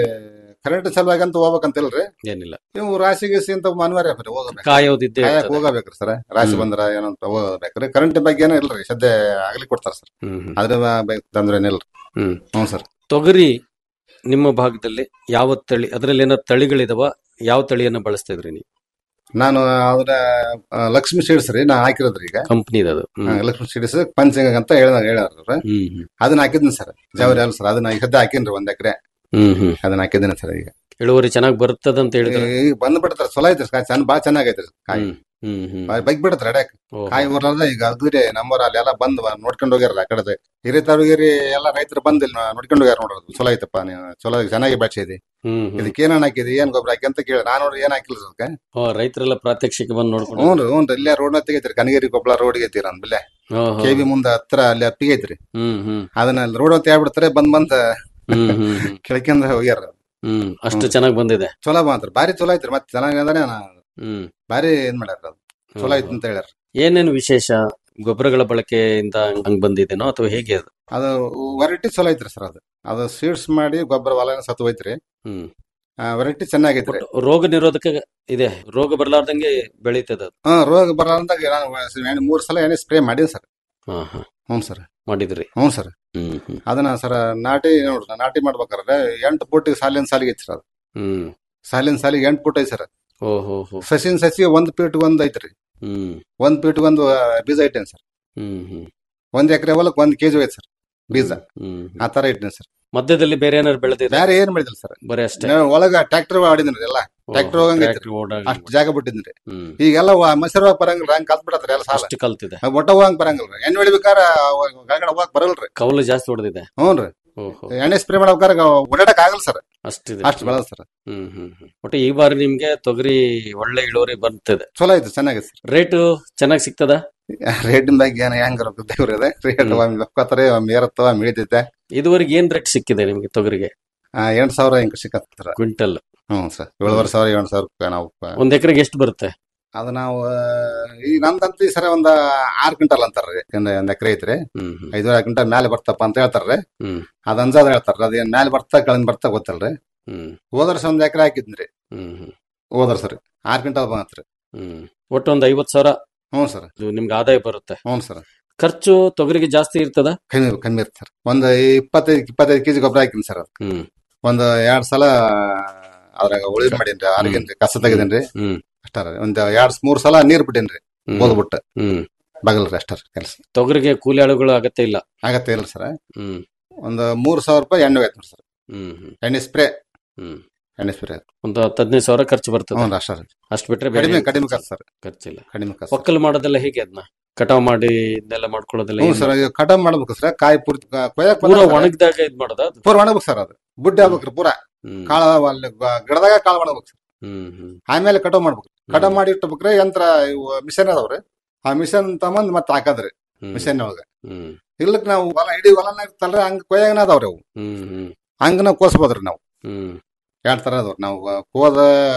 ಕರೆಂಟ್ ಸಲುವಾಗಿ ಅಂತ ಹೋಗ್ಬೇಕಂತ ಇಲ್ರಿ ಏನಿಲ್ಲ ನೀವು ರಾಶಿ ಗೀಸಿ ಅಂತ ಅನಿವಾರ್ಯ ಬರ್ರಿ ಹೋಗಬೇಕು ಕಾಯೋದಿದ್ದೇ ಕಾಯಕ್ ಇರ್ತದೆ. ಹೋಗಬೇಕ್ರಿ ಸರ್ ರಾಶಿ ಹ್ಮ್. ಬಂದ್ರ ಏನಂತ ಹೋಗ್ಬೇಕ್ರಿ ಕರೆಂಟ್ ಬಗ್ಗೆ ಏನೋ ಇಲ್ರಿ ಸದ್ಯ ಆಗ್ಲಿ ಕೊಡ್ತಾರ ಸರ್ ಹ್ಮ್ ಹ್ಮ್. ಅದ್ರ ಬಗ್ಗೆ ತೊಂದ್ರೆ ಏನಿಲ್ರಿ ಹ್ಮ್ ಹ್ಞೂ ಸರ್ ತೊಗರಿ ನಿಮ್ಮ ಭಾಗದಲ್ಲಿ ಯಾವ ತಳಿ ಅದರಲ್ಲಿ ಏನೋ ತಳಿಗಳಿದಾವ ಯಾವ ತಳಿಯನ್ನ ಬಳಸ್ತಾ ಇದ್ರಿ ನೀವು ನಾನು ಅದ್ರ ಆ, ಲಕ್ಷ್ಮಿ ಸೀಡ್ಸ್ ರೀ ನಾ ಹಾಕಿರೋದ್ರಿ ಈಗ ಕಂಪ್ನಿದ ಅದು ಹ್ಮ್. ಹಾ, ಲಕ್ಷ್ಮಿ ಸೀಡ್ಸ್ ಪಂಚಿಂಗ್ ಅಂತ ಹೇಳ ಹೇಳ್ಯಾರ ಹ್ಮ್ ಹ್ಮ್. ಅದನ್ನ ಹಾಕಿದ್ನಿ ಸರ್ ಜವರಿ ಅಲ್ಲ ಸರ್ ಅದನ್ನ ಈಗ ಸದ್ಯ ಹಾಕಿನ್ರಿ ಒಂದ್ ಎಕರೆ ಹ್ಮ್ ಹ್ಮ್ ಅದನ್ನ ಹಾಕಿದ್ದೀನಿ ಸರ್ ಈಗ ಇಳುವರಿ ಚೆನ್ನಾಗಿ ಬರ್ತದಂತ ಹೇಳಿದ್ರೆ ಈಗ ಬಂದ್ ಬಿಡ್ತಾರ ಚಲೋ ಐತ್ರಿ ಕಾಯಿ ಚೆನ್ನ ಬಾಳ ಚೆನ್ನಾಗೈತ್ರಿ ಕಾಯಿ ಹ್ಮ್ ಹ್ಮ್ ಹ್ಮ್ ಬೈಕ್ ಬಿಡತ್ರಿ ಅಡ್ಯಾಕ್ ಓಹೋ. ಕಾಯಿ ಊರ್ಲಾರ್ದ ಈಗ ಅಗ್ರಿ ನಮ್ಮೂರ ಅಲ್ಲಿ ಎಲ್ಲ ಬಂದ್ ನೋಡ್ಕೊಂಡು ಹೋಗ್ಯಾರ ಆ ಕಡೆ ಹಿರಿತವ್ರಿಗಿರಿ ಎಲ್ಲ ರೈತರು ಬಂದ್ ಇಲ್ಲಿ ನೋಡ್ಕೊಂಡು ಹೋಗ್ಯಾರ ನೋಡ್ರಿ ಚಲೋ ಐತಪ್ಪ ನೀವು ಚಲೋ ಚೆನ್ನಾಗಿ ಬೆಳ್ಸಿದಿ ಹ್ಮ್ ಹ್ಮ್. ಇದಕ್ಕೆ ಏನ್ ಹಾಕಿದಿ ಏನ್ ಗೊಬ್ಬರ ಹಾಕಿ ಅಂತ ಕೇಳಿ ನಾನು ನೋಡ್ರಿ ಏನ್ ಹಾಕಿಲ್ಲ ಸರ್ ಅದಕ್ಕೆ ಓ, ರೈತರೆಲ್ಲ ಪ್ರಾತ್ಯಕ್ಷಿಕ ಬಂದು ನೋಡ್ಕೊಂಡು ಹ್ಞೂ ರೀ ಹ್ಞೂ ರೀ ಇಲ್ಲೇ ರೋಡ್ ತೆಗೈತ್ರಿ ಕನಗಿರಿ ಕೊಪ್ಪಳ ರೋಡ್ಗೆ ಐತಿ ನನ್ ಬಿಲ್ಲೆ ಓಹೋ. ಕೆ ಬಿ ಮುಂದ ಹತ್ರ ಅಲ್ಲಿ ಅಪ್ಪಿಗೆ ಐತ್ರಿ ಹ್ಮ್ ಹ್ಮ್ ಅದನ್ನ ರೋಡ್ ಅಂತ ಹೇಳ್ಬಿಡ್ತಾರೆ ಬಂದ್ ಬಂದ್ ಹ್ಮ್ ಹ್ಮ್ ಹ್ಮ್. ಕೆಳಕಿಂದ ಹೋಗ್ಯಾರ ಹ್ಮ್ ಅಷ್ಟು ಚೆನ್ನಾಗಿ ಬಂದಿದೆ ಚಲೋ ಬಂತ್ರಿ ಬಾರಿ ಚಲೋ ಐತ್ರಿ ಮತ್ತೆ ಚೆನ್ನಾಗಿ ಅಂದಾನೆ ಹ್ಮ್ ಬಾರಿ ಏನ್ ಮಾಡ್ಯಾರ ಅದು ಚಲೋ ಐತಿ ಅಂತ ಹೇಳ್ಯಾರ ಏನೇನು ವಿಶೇಷ ಗೊಬ್ಬರಗಳ ಬಳಕೆಯಿಂದ ಹಂಗ್ ಬಂದಿದೇನೋ ಅಥವಾ ಹೇಗೆ ಅದು ಅದು ವೆರೈಟಿ ಚಲೋ ಐತ್ರಿ ಸರ್ ಅದು ಅದು ಸೀಡ್ಸ್ ಮಾಡಿ ಗೊಬ್ಬರ ಹೊಲ ಸತ್ತು ಹೋಯ್ತ್ರಿ ಹ್ಮ್ ವೆರೈಟಿ ಚೆನ್ನಾಗೈತ್ರಿ ಒಟ್ಟು ರೋಗ ನಿರೋಧಕ ಇದೆ ರೋಗ ಬರಲಾರ್ದಂಗೆ ಬೆಳೀತದ ಅದು ಹಾ ರೋಗ ಬರಲಾರ್ದಾಗ ನಾನು ಎಣ್ಣೆ ಮೂರ್ ಸಲ ಎಣ್ಣೆ ಸ್ಪ್ರೇ ಮಾಡೀನಿ ಸರ್ ಹಾ ಹಾ ಹ್ಞೂ ಸರ್ ಮಾಡಿದ್ರಿ ಹ್ಞೂ ಸರ್ ಹ್ಮ್ ಹ್ಮ್ ಅದನ್ನ ಸರ್ ನಾಟಿ ನೋಡ್ರಿ ನಾಟಿ ಮಾಡ್ಬೇಕಾದ್ರೆ ಎಂಟು ಫುಟ್ ಸಾಲಿನ ಸಾಲಿಗೆ ಐತಿ ಸರ್ ಅದು ಹ್ಮ್ ಸಾಲಿನ ಸಾಲಿಗೆ ಎಂಟು ಫುಟ್ ಐತಿ ಸರ್ ಓ ಹೋ ಹೋ ಸಸಿನ ಸಸಿ ಒಂದ್ ಫೀಟ್ ಒಂದ್ ಐತ್ರಿ ಹ್ಮ್ ಒಂದ್ ಫೀಟ್ ಒಂದು ಆ, ಬೀಜ ಇಟ್ಟೇನಿ ಸರ್ ಹ್ಮ್ ಹ್ಮ್ ಒಂದ್ ಎಕರೆ ಹೊಲಕ್ಕೆ ಒಂದ್ ಕೆಜಿ ಐತಿ ಸರ್ ಬೀಜ ಹ್ಮ್ ಆ ತರ ಇಟ್ಟೇನಿ ಸರ್ ಮಧ್ಯದಲ್ಲಿ ಬೇರೆ ಏನಾದ್ರು ಬೆಳೆದಿದೆ ಬೇರೆ ಏನ್ ಮಾಡಿದಿಲ್ಲ ಸರ್ ಬರೀ ಅಷ್ಟೇ ನಾನು ಒಳಗ ಟ್ರ್ಯಾಕ್ಟರ್ ಆಡಿದ್ರಿ ಎಲ್ಲ ಟ್ರ್ಯಾಕ್ಟರ್ ಹೋಗಂಗೈತ್ರಿ ಅಷ್ಟ್ ಜಾಗ ಬಿಟ್ಟಿದ್ರಿ ಹ್ಮ್ ಈಗೆಲ್ಲ ಮಸರ ಬರಂಗಿಲ್ಲ ಹಂಗ ಕಲ್ತ್ ಬಿಡತ್ರಿ ಎಲ್ಲ ಸಾಲ ಅಷ್ಟು ಕಲ್ತಿದೆ ಒಟ್ಟ ಹೋಗಂಗ್ ಬರಂಗಿಲ್ರಿ ಎಣ್ಣೆ ಹೊಡಿಬೇಕಾರ ಗಂಗಡ ಹೋಗಕ್ ಬರಲ್ರಿ ಕೌಲು ಜಾಸ್ತಿ ಹೊಡೆದಿದೆ ಹ್ಞೂನ್ರಿ ಓಹೋ ಎಣ್ಣೆ ಸ್ಪ್ರೇ ಮಾಡ್ಬೇಕಾರೆ ಓಡಾಡಕ್ ಆಗಲ್ಲ ಸರ್ ಅಷ್ಟಿದೆ ಅಷ್ಟು ಬೆಳೆದ ಸರ್ ಹ್ಮ್ ಹ್ಮ್ ಹ್ಮ್ ಒಟ್ಟು ಈ ಬಾರಿ ನಿಮ್ಗೆ ತೊಗರಿ ಒಳ್ಳೆ ಇಳುವರಿ ಬರ್ತದೆ ಚಲೋ ಐತಿ ಚೆನ್ನಾಗೈತಿ ಸರ್ ರೇಟು ಚೆನ್ನಾಗಿ ಸಿಗ್ತದ ರೇಟಿನ ಬಗ್ಗೆ ಏನ್ ಹೆಂಗ್ ದೇವ್ರ ಇದೆ ರೇಟ್ ಒಮ್ಮೆ ಒಪ್ಕೋತಾರೆ ಒಮ್ಮೆ ಏರತ್ತವ ಒಮ್ಮೆ ಇಳಿತೈತೆ ಇದುವರೆಗೆ ಏನ್ ರೇಟ್ ಸಿಕ್ಕಿದೆ ನಿಮ್ಗೆ ತೊಗರಿಗೆ ಆ, ಎಂಟ್ ಸಾವಿರ ಹಿಂಗ್ ಸಿಕ್ಕತ್ತ ಸರ್ ಕ್ವಿಂಟಲ್ ಹ್ಞೂ ಸರ್ ಏಳುವರೆ ಸಾವಿರ ಏಳು ಸಾವಿರ ರೂಪಾಯಿ ನಾವು ಪ- ಒಂದ್ ಎಕರೆಗೆ ಎಷ್ಟು ಬರುತ್ತೆ ಅದು ನಾವು ಆ, ಈ ನಮ್ದಂತ ಈ ಸರ ಒಂದ್ ಆರ್ ಕ್ವಿಂಟಲ್ ಅಂತಾರ್ರಿ ಒಂದ್ ಒಂದ್ ಎಕರೆ ಐತ್ರಿ ಹ್ಮ್ ಹ್ಮ್ ಐದುವರೆ ಕ್ವಿಂಟಲ್ ಮ್ಯಾಲೆ ಬರ್ತಪ್ಪ ಅಂತ ಹೇಳ್ತಾರ್ರಿ ಹ್ಮ್ ಅದ್ ಅಂಜಾದ ಹೇಳ್ತಾರ ಅದೇನ್ ಮ್ಯಾಲೆ ಬರ್ತಾ ಕೆಳಗ್ ಬರ್ತಾ ಗೊತ್ತಲ್ರಿ ಹ್ಮ್ ಹೋದ ವರ್ಷ ಒಂದ್ ಎಕರೆ ಹಾಕಿದ್ರಿ ಹ್ಮ್ ಹ್ಮ್ ಹೋದ ವರ್ಷ ರೀ ಆರ್ ಕ್ವಿಂಟಲ್ ಬಂತ್ರಿ ಹ್ಮ್ ಒಟ್ಟು ಒಂದ್ ಐವತ್ ಸಾವಿರ ಹ್ಞೂ ಸರ್ ಇದು ನಿಮ್ಗೆ ಆದಾಯ ಬರುತ್ತೆ ಹ್ಞೂ ಸರ್ ಖರ್ಚು ತೊಗರಿಗೆ ಜಾಸ್ತಿ ಇರ್ತದ ಕಮ್ಮಿ ಕಮ್ಮಿ ಇರುತ್ತೆ ಸರ್ ಒಂದ್ ಇಪ್ಪತ್ತೈದು ಇಪ್ಪತ್ತೈದು ಕೆಜಿ ಗೊಬ್ಬರ ಹಾಕಿನಿ ಸರ್ ಅದು ಹ್ಮ್ ಒಂದ್ ಎರಡ್ ಸಲ ಅದ್ರಾಗ ಉಳಿದ್ ಮಾಡೀನ್ರಿ ಆರ್ಗೇನ್ರಿ ಕಸ ತೆಗದೇನ್ರಿ ಹ್ಮ್ ಅಷ್ಟಾರ ಒಂದ್ ಎರಡ್ ಮೂರ್ ಸಲ ನೀರ್ ಬಿಟ್ಟೇನ್ರಿ ಹ್ಮ್. ಓದ್ಬಿಟ್ಟು ಹ್ಮ್ ಬಗಲ್ರಿ ಅಷ್ಟಾರ ಕೆಲಸ ತೊಗರಿಗೆ ಕೂಲಿ ಆಳುಗಳು ಅಗತ್ಯ ಇಲ್ಲ ಆಗತ್ತೆ ಇಲ್ಲ ಸರ್ ಹ್ಮ್ ಒಂದ್ ಮೂರ್ ಸಾವಿರ ರೂಪಾಯಿ ಎಣ್ಣೆ ಆಯ್ತು ಸರ್ ಹ್ಮ್ ಹ್ಮ್ ಎಣ್ಣೆ ಸ್ಪ್ರೇ ಹ್ಮ್ ಎಣ್ಣೆ ಸ್ಪ್ರೇ ಒಂದು ಹತ್ತು ಹದಿನೈದು ಸಾವಿರ ಖರ್ಚು ಬರ್ತದೆ ಹ್ಞೂ ಅಷ್ಟಾರ ಅಷ್ಟು ಬಿಟ್ರೆ ಬೇರೆ ಕಡಿಮೆ ಏನ್ ಕಡಿಮೆ ಖರ್ಚು- ಖರ್ಚು ಸರ್ ಖರ್ಚಿಲ್ಲ ಕಡಿಮೆ ಖರ್ಚು ಒಕ್ಕಲು ಮಾಡೋದೆಲ್ಲ ಹೇಗೆ ಅದನ್ನ ಕಟಾವ್ ಮಾಡಿ ಇದನ್ನೆಲ್ಲ ಮಾಡ್ಕೊಳ್ಳೋದೆಲ್ಲ ಹ್ಞೂ ಏನ್ ಸರ್ ಈಗ ಕಟಾವ್ ಮಾಡ್ಬೇಕು ಸರ್ ಕಾಯಿ ಪೂರ್ತಿ ಕ- ಕೊಯ್ಯಕ್ ಪೂರ ಬಂದಾಗ ಒಣಗಿದಾಗ ಇದ್ ಮಾಡೋದ ಅದು ಪೂರ ಒಣಗ್ಬೇಕು ಸರ್ ಅದು ಬುಡ್ಡಿ ಆಗ್ಬೇಕ್ರಿ ಪೂರ ಹ್ಮ್ ಕಾಳ ಅಲ್ಲಿ ಗ- ಗಿಡದಾಗ ಕಾಳು ಮಾಡ್ಬೇಕು ಸರ್ ಹ್ಮ್ ಹ್ಮ್ ಆಮೇಲೆ ಕಟಾವ್ ಮಾಡ್ಬೇಕು ಕಟಾವ್ ಮಾಡಿ ಇಟ್ಬೇಕ್ರಿ ಯಂತ್ರ ಇವು ಮಿಷನ್ ಅದಾವ್ರಿ ಆ ಮಿಷನ್ ತಗೊಂಡ್ ಮತ್ತೆ ಹಾಕದ್ರಿ ಹ್ಮ್ ಮಿಷನ್ ಒಳಗ ಹ್ಮ್ ಇಲ್ಲಕ್ ನಾವು ಹೊಲ ಇಡೀ ಹೊಲನ ಇರ್ತಲ್ರಿ ಹಂಗ ಕೊಯ್ಯಾಗನ ಅದಾವ್ರಿ ಅವು ಹ್ಮ್ ಹ್ಮ್ ಹಂಗ ನಾವು ಕೋಸ್ಬೋದ್ರಿ ನಾವು ಹ್ಮ್ ಎರಡ್ ತರ ಅದಾವ್ರಿ ನಾವು ಕೋದ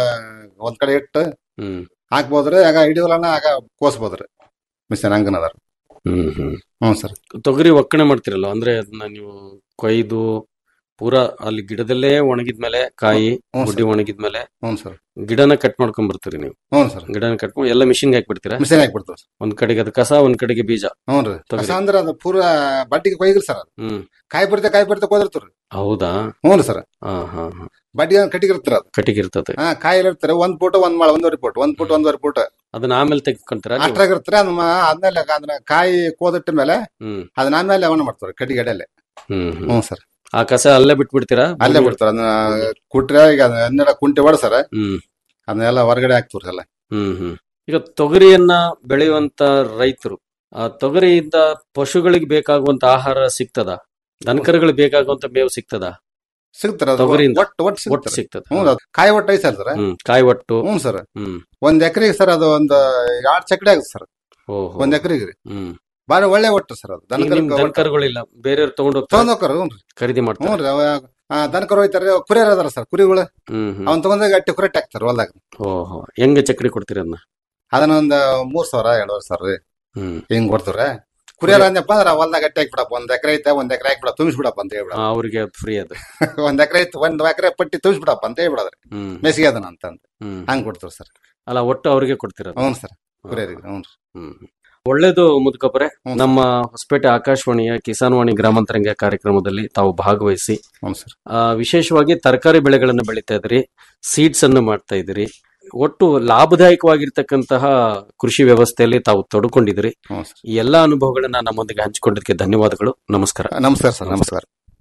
ಒಂದ್ ಕಡೆ ಇಟ್ಟು ಹ್ಮ್ ಹಾಕ್ಬೋದ್ರಿ ಆಗ ಇಡೀ ಹೊಲನ ಆಗ ಕೋಸ್ಬೋದ್ರಿ ಮಿಷನ್ ಹಂಗನ ಅದಾರ ಹ್ಮ್ ಹ್ಮ್ ಹ್ಞೂ ಸರ್ ತೊಗರಿ ಒಕ್ಕಣೆ ಮಾಡ್ತಿರಲ್ಲ ಅಂದ್ರೆ ಅದನ್ನ ನೀವು ಕೊಯ್ದು ಪೂರಾ ಅಲ್ಲಿ ಗಿಡದಲ್ಲೇ ಒಣಗಿದ್ಮೇಲೆ ಕಾಯಿ ಹ್ಞೂ ಗುಡ್ಡಿ ಸರ್ ಒಣಗಿದ್ಮೇಲೆ ಹ್ಞೂ ಸರ್ ಗಿಡನ ಕಟ್ ಮಾಡ್ಕೊಂಡ್ ಬರ್ತೀರಿ ನೀವು ಹ್ಞೂ ಸರ್ ಗಿಡನ ಕಟ್ಕೊಂಡು ಎಲ್ಲ ಮಿಷಿನ್ಗೆ ಹಾಕ್ಬಿಡ್ತೀರಾ ಮಿಷನ್ ಹಾಕ್ಬಿಡ್ತಾವ ಸರ್ ಒಂದ್ ಕಡೆಗೆ ಅದು ಕಸ ಒಂದ್ ಕಡೆಗೆ ಬೀಜ ಹ್ಞೂ ರೀ ತೊಗರಿ. ಕಸ ಅಂದ್ರ ಅದು ಪೂರ ಬಡ್ಡಿಗೆ ಕೊಯ್ಗಿರಿ ಸರ್ ಅದು ಹ್ಮ್ ಕಾಯಿ ಬರ್ತೆ ಕಾಯಿ ಬರ್ತೆ ಕೋದಿರ್ತೀರಿ ಹೌದಾ ಹ್ಞೂ ರೀ ಸರ್ ಹಾ ಹಾ ಹಾ ಬಡ್ಡಿಗೆ ಕಟ್ಟಿಗಿರ್ತೀರ ಅದು ಕಟ್ಟಿಗಿರ್ತದೆ ಹಾ ಕಾಯಿ ಇರ್ತಾರೆ ಒಂದ್ ಫೂಟ್ ಒಂದ್ ಮಾಳ ಒಂದೂವರೆ ಫೂಟ್ ಒಂದ್ ಫೂಟ್ ಒಂದೂವರೆ ಫೂಟ್ ಅದನ್ನ ಆಮೇಲೆ ತೆಗೆದುಕೊಂತೀರಾ ಅಷ್ಟ್ರಾಗ ಇರ್ತಾರೆ ಅದನ್ನ ಆದ್ಮೇಲೆ ಅದನ್ನ ಕಾಯಿ ಕೋದಿಟ್ಟ ಮೇಲೆ ಹ್ಮ್ ಅದನ್ನ ಆಮೇಲೆ ಅವನ ಮಾಡ್ತಾರೆ ಕಟ್ಟಿಗೆ ಎಡೆಲೆ ಹ್ಮ್ ಹ್ಮ್ ಹ್ಞೂ ಸರ್ ಆ ಕಸ ಅಲ್ಲೇ ಬಿಟ್ಬಿಡ್ತೀರಾ ಅಲ್ಲೇ ಬಿಡ್ತಾರೆ ಅದನ್ನ ಕುಟ್ರೆ ಈಗ ಅದನ್ನೆಲ್ಲ ಕುಂಟೆ ಹೊಡ್ಸರ ಹ್ಮ್ ಅದನ್ನೆಲ್ಲ ಹೊರಗಡೆ ಹಾಕ್ತಾರೆ ಎಲ್ಲ ಹ್ಮ್ ಹ್ಮ್ ಈಗ ತೊಗರಿಯನ್ನ ಬೆಳೆಯುವಂತ ರೈತರು ಆ ತೊಗರಿಯಿಂದ ಪಶುಗಳಿಗೆ ಬೇಕಾಗುವಂತ ಆಹಾರ ಸಿಗ್ತದ ದನಕರುಗಳಿಗೆ ಬೇಕಾಗುವಂತ ಮೇವು ಸಿಗ್ತದ ಸಿಗ್ತಾರೆ ಅದು ತೊಗರಿಯಿಂದ? ಒಟ್ಟು ಒಟ್ಟು ಒಟ್ಟು ಸಿಗ್ತಾರೆ ಸಿಗ್ತದ ಹ್ಞೂ ಅದು ಕಾಯಿ ಒಟ್ಟು ಐತೆ ಸರ್ ಹ್ಮ್ ಕಾಯಿ ಒಟ್ಟು ಹ್ಞೂ ಸರ್ ಹ್ಮ್ ಒಂದ್ ಎಕರೆಗೆ ಸರ್ ಅದು ಒಂದ್ ಎರಡ್ ಚಕಡೆ ಆಗುತ್ತೆ ಸರ್ ಓಹೋ ಒಂದ್ ಎಕರೆಗೆ ರೀ ಹ್ಮ್ ಬಾರಿ ಒಳ್ಳೆ ಒಟ್ಟು ಸರ್ ಅದು ಈಗ ನಿಮ್ ದನಕರ ದನಕರುಗಳಿಲ್ಲ ಬೇರೆಯವ್ರು ತಗೊಂಡು ತಗೊಂಡ್ ಹೋಗ್ತಾರೆ ಹೋಗ್ತಾರ ಹ್ಞೂ ರೀ ಖರೀದಿ ಹ್ಞೂ ಮಾಡ್ತಾರೆ ರೀ ಅವ ದನಕರು ಹೋಯ್ತಾರೆ ಕುರಿಯರ್ ಅದಾರ ಸರ್ ಕುರಿಗಳು ಹ್ಮ್ ಹ್ಮ್ ಅವ್ನ್ ತಗೊಂಡಾಗ ಅಟ್ಟಿ ಕುರೆಟ್ ಹಾಕ್ತಾರ ಹೊಲ್ದಾಗ ಓಹೋ ಹೆಂಗೆ ಚಕ್ರಿ ಕೊಡ್ತೀರ ಅದನ್ನ ಅದನ್ನ ಒಂದ್ ಮೂರ್ ಸಾವಿರ ಎರಡುವರೆ ಸಾವಿರ ರೀ ಹ್ಮ್ ಹಿಂಗ್ ಕೊಡ್ತಾರೆ ಕುರಿಯರ್ ಅಂದಪ್ಪ ಅಂದ್ರ ಹೊಲ್ದಾಗ ಅಟ್ಟಿ ಹಾಕ್ಬಿಡಪ್ಪ ಒಂದ್ ಎಕರೆ ಐತೆ ಒಂದ್ ಎಕರೆ ಹಾಕ್ಬಿಡ ತುಂಬಿಸ್ಬಿಡಪ್ಪ ಅಂತ ಹೇಳ್ಬಿಡ ಆ, ಅವ್ರಿಗೆ ಫ್ರೀ ಅದು ಒಂದ್ ಎಕರೆ ಐತೆ ಒಂದ್ ಎಕರೆ ಪಟ್ಟಿ ತುಂಬಿಸ್ಬಿಡಪ್ಪ ಅಂತ ಹೇಳ್ಬಿಡದ್ರಿ ಹ್ಮ್ ಮೆಸಿಗೆ ಅದನ್ನ ಅಂತಂದ್ ಹ್ಮ್ ಹಂಗ್ ಕೊಡ್ತೀವಿ ಸರ್ ಅಲ್ಲ ಒಟ್ಟು ಅವ್ರಿಗೆ ಕೊಡ್ತೀರ ಹ್ಞೂ ಸರ್ ಕುರಿಯರಿಗೆ ಹ್ಞೂ ರೀ ಹ್ಮ್ ಒಳ್ಳೇದು ಮುದುಕಪ್ಪರೆ ಹ್ಞೂ ನಮ್ಮ ಹೊಸಪೇಟೆ ಆಕಾಶವಾಣಿಯ ಕಿಸಾನ್ವಾಣಿ ಗ್ರಾಮಾಂತರಂಗ ಕಾರ್ಯಕ್ರಮದಲ್ಲಿ ತಾವು ಭಾಗವಹಿಸಿ ಹ್ಞೂ ಸರ್ ಆ, ವಿಶೇಷವಾಗಿ ತರಕಾರಿ ಬೆಳೆಗಳನ್ನು ಬೆಳೀತಾ ಇದ್ರಿ ಸೀಡ್ಸ್ ಅನ್ನು ಮಾಡ್ತಾ ಇದ್ರಿ ಒಟ್ಟು ಲಾಭದಾಯಕವಾಗಿರ್ತಕ್ಕಂತಹ ಕೃಷಿ ವ್ಯವಸ್ಥೆಯಲ್ಲಿ ತಾವು ತೊಡ್ಕೊಂಡಿದ್ರಿ ಹ್ಞೂ ಸರ್ ಈ ಎಲ್ಲಾ ಅನುಭವಗಳನ್ನ ನಮ್ಮೊಂದಿಗೆ ಹಂಚಿಕೊಂಡಿದ್ದಕ್ಕೆ ಧನ್ಯವಾದಗಳು ನಮಸ್ಕಾರ ನಮಸ್ಕಾರ ಸರ್ ನಮಸ್ಕಾರ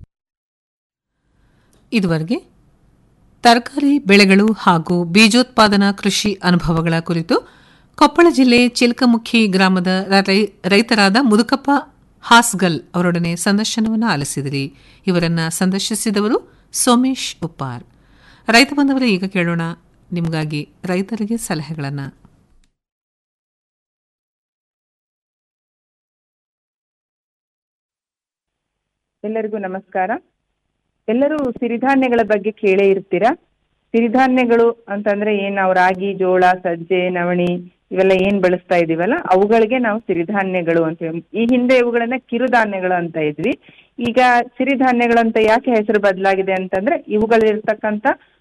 ಇದುವರೆಗೆ ತರಕಾರಿ ಬೆಳೆಗಳು ಹಾಗೂ ಬೀಜೋತ್ಪಾದನಾ ಕೃಷಿ ಅನುಭವಗಳ ಕುರಿತು ಕೊಪ್ಪಳ ಜಿಲ್ಲೆ ಚಿಲ್ಕಮುಖಿ ಗ್ರಾಮದ ರೈ- ರೈತರಾದ ಮುದುಕಪ್ಪ ಹಾಸ್ಗಲ್ ಅವರೊಡನೆ ಸಂದರ್ಶನವನ್ನು ಆಲಿಸಿದಿರಿ ಇವರನ್ನ ಸಂದರ್ಶಿಸಿದವರು ಸೋಮೇಶ್ ಉಪ್ಪಾರ್ ರೈತ ಬಂದವರೇ ಈಗ ಕೇಳೋಣ ನಿಮಗಾಗಿ ರೈತರಿಗೆ ಸಲಹೆಗಳನ್ನು ಎಲ್ಲರಿಗೂ ನಮಸ್ಕಾರ ಎಲ್ಲರೂ ಸಿರಿಧಾನ್ಯಗಳ ಬಗ್ಗೆ ಕೇಳೇ ಇರ್ತೀರಾ ಸಿರಿಧಾನ್ಯಗಳು ಅಂತಂದ್ರೆ ಏನ್ ನಾವು ರಾಗಿ ಜೋಳ ಸಜ್ಜೆ ನವಣಿ ಇವೆಲ್ಲ ಏನ್ ಬಳಸ್ತಾ ಇದೀವಲ್ಲ ಅವುಗಳಿಗೆ ನಾವು ಸಿರಿಧಾನ್ಯಗಳು ಅಂತ ಹೇಳಿ ಈ ಹಿಂದೆ ಇವುಗಳನ್ನ ಕಿರುಧಾನ್ಯಗಳು ಅಂತ ಇದ್ವಿ ಈಗ ಸಿರಿಧಾನ್ಯಗಳಂತ ಯಾಕೆ ಹೆಸರು ಬದಲಾಗಿದೆ ಅಂತಂದ್ರೆ ಇವುಗಳಿರ್ತಕ್ಕಂಥ